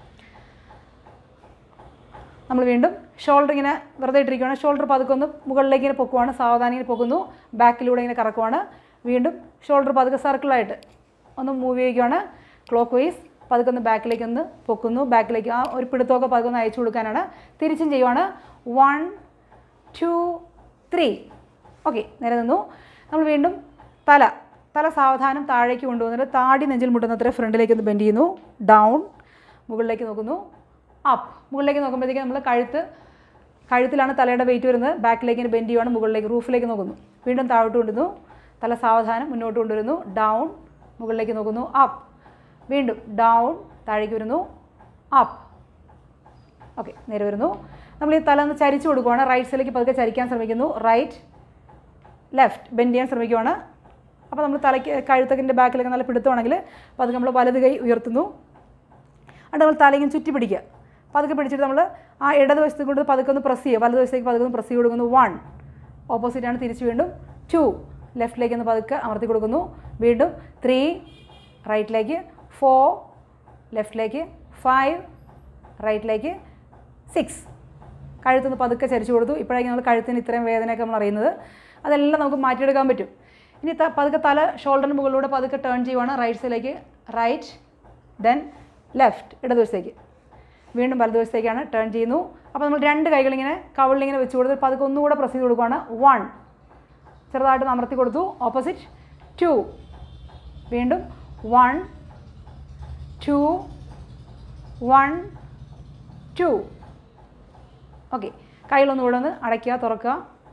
A: നമ്മൾ വീണ്ടും ഷോൾഡർ ഇങ്ങനെ വെറുതെ ഇട്ടിരിക്കുകയാണ് ഷോൾഡർ പതുക്കെ ഒന്ന് മുകളിലേക്ക് ഇങ്ങനെ പൊക്കുവാണ് സാവധാനം ഇങ്ങനെ പൊക്കുന്നു ബാക്കിലൂടെ ഇങ്ങനെ കറക്കുവാണ് വീണ്ടും ഷോൾഡർ പതുക്കെ സർക്കിളായിട്ട് ഒന്ന് മൂവ് ചെയ്യുകയാണ് ക്ലോക്ക് വൈസ് പതുക്കെ ഒന്ന് ബാക്കിലേക്ക് ഒന്ന് പൊക്കുന്നു ബാക്കിലേക്ക് ആ ഒരു പിടുത്തമൊക്കെ പതുക്കെ ഒന്ന് അയച്ചു കൊടുക്കാനാണ് തിരിച്ചും ചെയ്യുവാണ് വൺ ടു ത്രീ ഓക്കെ നേരെ നിന്നു നമ്മൾ വീണ്ടും തല തല സാവധാനം താഴേക്ക് കൊണ്ടുവന്നിട്ട് താടി നെഞ്ചിൽ മുട്ടുന്നത്ര ഫ്രണ്ടിലേക്ക് ഒന്ന് ബെൻഡ് ചെയ്യുന്നു ഡൗൺ മുകളിലേക്ക് നോക്കുന്നു അപ്പ് മുകളിലേക്ക് നോക്കുമ്പോഴത്തേക്ക് നമ്മൾ കഴുത്ത് കഴുത്തിലാണ് തലയുടെ വെയിറ്റ് വരുന്നത് ബാക്കിലേക്ക് ഇങ്ങനെ ബെൻഡ് ചെയ്യുവാണ് മുകളിലേക്ക് റൂഫിലേക്ക് നോക്കുന്നു വീണ്ടും താഴോട്ട് കൊണ്ടുവന്നു തല സാവധാനം മുന്നോട്ട് കൊണ്ടുവരുന്നു ഡൗൺ മുകളിലേക്ക് നോക്കുന്നു അപ്പ് വീണ്ടും ഡൗൺ താഴേക്ക് വരുന്നു അപ്പ് ഓക്കെ നേരെ വരുന്നു നമ്മൾ ഈ തല ഒന്ന് ചരിച്ചു കൊടുക്കുവാണ് റൈറ്റ് സൈഡിലേക്ക് പതുക്കെ ചരിക്കാൻ ശ്രമിക്കുന്നു റൈറ്റ് ലെഫ്റ്റ് ബെൻഡ് ചെയ്യാൻ ശ്രമിക്കുവാണ് അപ്പോൾ നമ്മൾ തലയ്ക്ക് കഴുത്തക്കിൻ്റെ ബാക്കിലൊക്കെ നല്ല പിടുത്തമാണെങ്കിൽ പതുക്കെ നമ്മൾ വലത് കൈ ഉയർത്തുന്നു എന്നിട്ട് നമ്മൾ തലയിങ്ങനെ ചുറ്റി പിടിക്കുക പതുക്കെ പിടിച്ചിട്ട് നമ്മൾ ആ ഇടതുവശത്ത് കൊണ്ട് പതുക്കെ ഒന്ന് പ്രസ് ചെയ്യുക വലതുവശത്തേക്ക് പതുക്കെ ഒന്ന് പ്രസ് ചെയ്ത് കൊടുക്കുന്നു വൺ ഓപ്പോസിറ്റാണ് തിരിച്ച് വീണ്ടും ടു ലെഫ്റ്റിലേക്ക് ഒന്ന് പതുക്കെ അമർത്തി കൊടുക്കുന്നു വീണ്ടും ത്രീ റൈറ്റിലേക്ക് ഫോർ ലെഫ്റ്റിലേക്ക് ഫൈവ് റൈറ്റിലേക്ക് സിക്സ് കഴുത്തൊന്ന് പതുക്കെ ചരിച്ചു കൊടുത്തു ഇപ്പോഴേക്കും നമ്മൾ കഴുത്തിന് ഇത്രയും വേദനയൊക്കെ നമ്മൾ അറിയുന്നത് അതെല്ലാം നമുക്ക് മാറ്റിയെടുക്കാൻ പറ്റും ഇനി ത- പതുക്കെ തല ഷോൾഡറിന് മുകളിലൂടെ പതുക്കെ ടേൺ ചെയ്യുവാണ് റൈറ്റ് സൈഡിലേക്ക് റൈറ്റ് ദെൻ ലെഫ്റ്റ് ഇടതുവശത്തേക്ക് വീണ്ടും വലതുവശത്തേക്കാണ് ടേൺ ചെയ്യുന്നു അപ്പോൾ നമ്മൾ രണ്ട് കൈകളിങ്ങനെ കവിളിലിങ്ങനെ വെച്ച് കൊടുത്ത് പതുക്കെ ഒന്നുകൂടെ പ്രസ് ചെയ്ത് കൊടുക്കുകയാണ് വൺ ചെറുതായിട്ട് ഒന്ന് അമർത്തി കൊടുത്തു ഓപ്പോസിറ്റ് ടു വീണ്ടും one two one two okay കൈകളൊന്നുകൂടെ ഒന്ന് അടയ്ക്കുക തുറക്കുക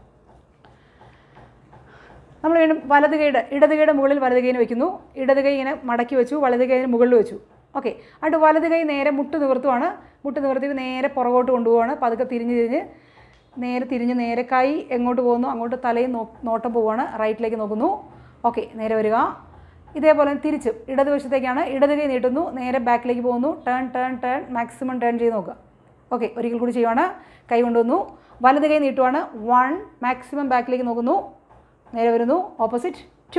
A: നമ്മൾ വീണ്ടും വലത് കൈയുടെ ഇടത് കൈയുടെ മുകളിൽ വലത് കൈനെ വെക്കുന്നു ഇടത് കൈ ഇങ്ങനെ മടക്കി വെച്ചു വലത് കൈയിന് മുകളിൽ വെച്ചു ഓക്കെ എന്നിട്ട് വലത് കൈ നേരെ മുട്ട് നിവർത്തുവാണ് മുട്ട് നിവർത്തിയിട്ട് നേരെ പുറകോട്ട് കൊണ്ടുപോവാണ് പതുക്കെ തിരിഞ്ഞ് തിരിഞ്ഞ് നേരെ തിരിഞ്ഞ് നേരെ കൈ എങ്ങോട്ട് പോകുന്നു അങ്ങോട്ട് തലയും നോ നോട്ടം പോവുകയാണ് റൈറ്റിലേക്ക് നോക്കുന്നു ഓക്കെ നേരെ വരിക ഇതേപോലെ തിരിച്ച് ഇടതുവശത്തേക്കാണ് ഇടത് കൈ നീട്ടുന്നു നേരെ ബാക്കിലേക്ക് പോകുന്നു turn turn turn maximum turn ചെയ്ത് നോക്കുക ഓക്കെ ഒരിക്കൽ കൂടി ചെയ്യുവാണ് കൈ കൊണ്ടുവന്നു വലത് കൈ നീട്ടുവാണ് വൺ മാക്സിമം ബാക്കിലേക്ക് നോക്കുന്നു നേരെ വരുന്നു ഓപ്പോസിറ്റ് ടു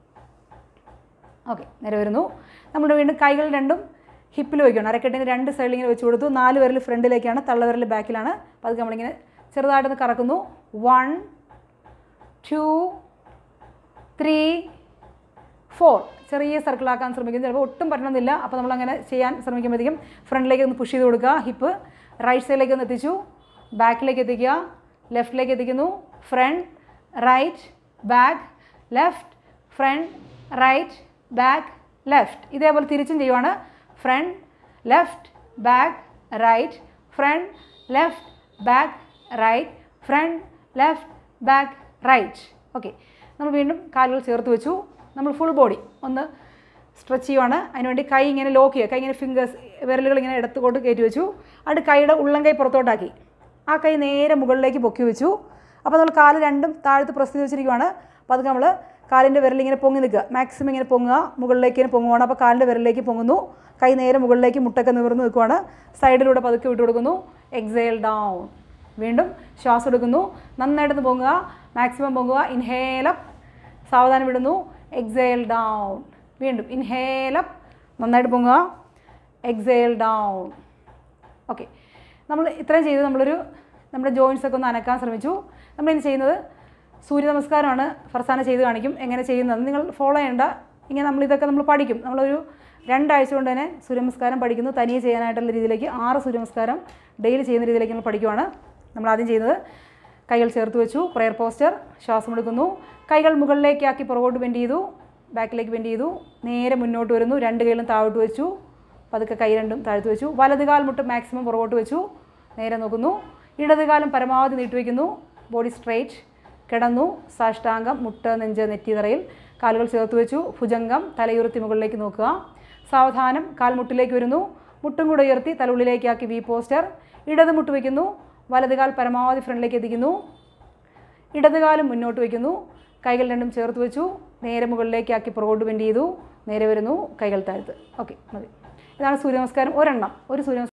A: ഓക്കെ നേരെ വരുന്നു നമ്മൾ വീണ്ടും കൈകൾ രണ്ടും ഹിപ്പിൽ വയ്ക്കണം അരക്കെട്ടിന് രണ്ട് സൈഡിൽ ഇങ്ങനെ വെച്ച് കൊടുത്തു നാല് വിരൽ ഫ്രണ്ടിലേക്കാണ് തള്ളവിരൽ ബാക്കിലാണ് അപ്പോൾ അത് നമ്മളിങ്ങനെ ചെറുതായിട്ടൊന്ന് കറക്കുന്നു വൺ ടു ത്രീ ഫോർ ചെറിയ സർക്കിളാക്കാൻ ശ്രമിക്കുന്നു ചിലപ്പോൾ ഒട്ടും പറ്റണമെന്നില്ല അപ്പോൾ നമ്മളങ്ങനെ ചെയ്യാൻ ശ്രമിക്കുമ്പോഴത്തേക്കും ഫ്രണ്ടിലേക്ക് ഒന്ന് പുഷ് ചെയ്ത് കൊടുക്കുക ഹിപ്പ് റൈറ്റ് സൈഡിലേക്ക് ഒന്ന് എത്തിച്ചു ബാക്കിലേക്ക് എത്തിക്കുക ലെഫ്റ്റിലേക്ക് എത്തിക്കുന്നു front right back left front right back left ഇതേപോലെ തിരിച്ചും ചെയ്യുവാണ് front left back right front left back right front left back right okay നമ്മൾ വീണ്ടും കാലുകൾ ചേർത്ത് വെച്ചു നമ്മൾ ഫുൾ ബോഡി ഒന്ന് സ്ട്രെച്ച് ചെയ്യുവാണ് അതിനുവേണ്ടി കൈ ഇങ്ങനെ ലോക്ക് ചെയ്യുക കൈ ഇങ്ങനെ ഫിംഗേഴ്സ് വിരലുകൾ ഇങ്ങനെ എടുത്തുകൊണ്ട് കയറ്റി വെച്ചു എന്നിട്ട് കൈയുടെ ഉള്ളം കൈ പുറത്തോട്ടാക്കി ആ കൈ നേരെ മുകളിലേക്ക് പൊക്കി വെച്ചു അപ്പോൾ നമ്മൾ കാല് രണ്ടും താഴത്ത് പ്രസ് ചെയ്ത് വെച്ചിരിക്കുവാണ് അപ്പോൾ അത് നമ്മൾ കാലിൻ്റെ വിരലിങ്ങനെ പൊങ്ങി നിൽക്കുക മാക്സിമം ഇങ്ങനെ പൊങ്ങുക മുകളിലേക്ക് ഇങ്ങനെ പൊങ്ങുവാണ് അപ്പോൾ കാലിൻ്റെ വിരലിലേക്ക് പൊങ്ങുന്നു കൈ നേരെ മുകളിലേക്ക് മുട്ടൊക്കെ നിവർന്ന് നിൽക്കുവാണ് സൈഡിലൂടെ പതുക്കെ വിട്ട് കൊടുക്കുന്നു എക്സേൽ ഡൗൺ വീണ്ടും ശ്വാസം എടുക്കുന്നു നന്നായിട്ടൊന്ന് പൊങ്ങുക മാക്സിമം പൊങ്ങുക ഇൻഹേലപ്പ് സാവധാനം വിടുന്നു എക്സേൽ ഡൗൺ വീണ്ടും ഇൻഹേലപ്പ് നന്നായിട്ട് പൊങ്ങുക എക്സേൽ ഡൗൺ ഓക്കെ നമ്മൾ ഇത്രയും ചെയ്ത് നമ്മളൊരു നമ്മുടെ ജോയിൻസ് ഒക്കെ ഒന്ന് അനക്കാൻ ശ്രമിച്ചു നമ്മളിനി ചെയ്യുന്നത് സൂര്യ നമസ്കാരമാണ് ഫർസാന ചെയ്ത് കാണിക്കും എങ്ങനെ ചെയ്യുന്നത് നിങ്ങൾ ഫോളോ ചെയ്യേണ്ട ഇങ്ങനെ നമ്മൾ ഇതൊക്കെ നമ്മൾ പഠിക്കും നമ്മളൊരു രണ്ടാഴ്ച കൊണ്ട് തന്നെ സൂര്യ നമസ്കാരം പഠിക്കുന്നു തനിയെ ചെയ്യാനായിട്ടുള്ള രീതിയിലേക്ക് ആറ് സൂര്യ നമസ്കാരം ഡെയിലി ചെയ്യുന്ന രീതിയിലേക്ക് നമ്മൾ പഠിക്കുവാണ് നമ്മൾ ആദ്യം ചെയ്യുന്നത് കൈകൾ ചേർത്ത് വെച്ചു പ്രെയർ പോസ്റ്റർ ശ്വാസം എടുക്കുന്നു കൈകൾ മുകളിലേക്കാക്കി പുറകോട്ട് ബെൻഡ് ചെയ്തു ബാക്കിലേക്ക് ബെൻഡ് ചെയ്തു നേരെ മുന്നോട്ട് വരുന്നു രണ്ട് കൈകളും താഴോട്ട് വെച്ചു പതുക്കെ കൈ രണ്ടും താഴ്ത്തി വെച്ചു വലത് കാൽ മുട്ട് മാക്സിമം പുറകോട്ട് വെച്ചു നേരെ നോക്കുന്നു ഇടത് കാലം പരമാവധി നീട്ടിവെക്കുന്നു ബോഡി സ്ട്രെയിറ്റ് കിടന്നു സാഷ്ടാംഗം മുട്ട് നെഞ്ച് നെറ്റി തറയിൽ കാലുകൾ ചേർത്ത് വെച്ചു ഭുജംഗം തലയുയർത്തി മുകളിലേക്ക് നോക്കുക സാവധാനം കാൽ മുട്ടിലേക്ക് വരുന്നു മുട്ടും കൂടെ ഉയർത്തി തലയുള്ളിലേക്കാക്കി വി പോസ്റ്റർ ഇടത് മുട്ട് വയ്ക്കുന്നു വലത് കാൽ പരമാവധി ഫ്രണ്ടിലേക്ക് എത്തിക്കുന്നു ഇടതുകാലം മുന്നോട്ട് വയ്ക്കുന്നു കൈകൾ രണ്ടും ചേർത്ത് വെച്ചു നേരെ മുകളിലേക്കാക്കി പുറകോട്ട് ബെൻഡ് ചെയ്തു നേരെ വരുന്നു കൈകൾ താഴ്ത്ത് ഓക്കെ മതി ഇതാണ് സൂര്യ നമസ്കാരം ഒരെണ്ണം ഒരു സൂര്യ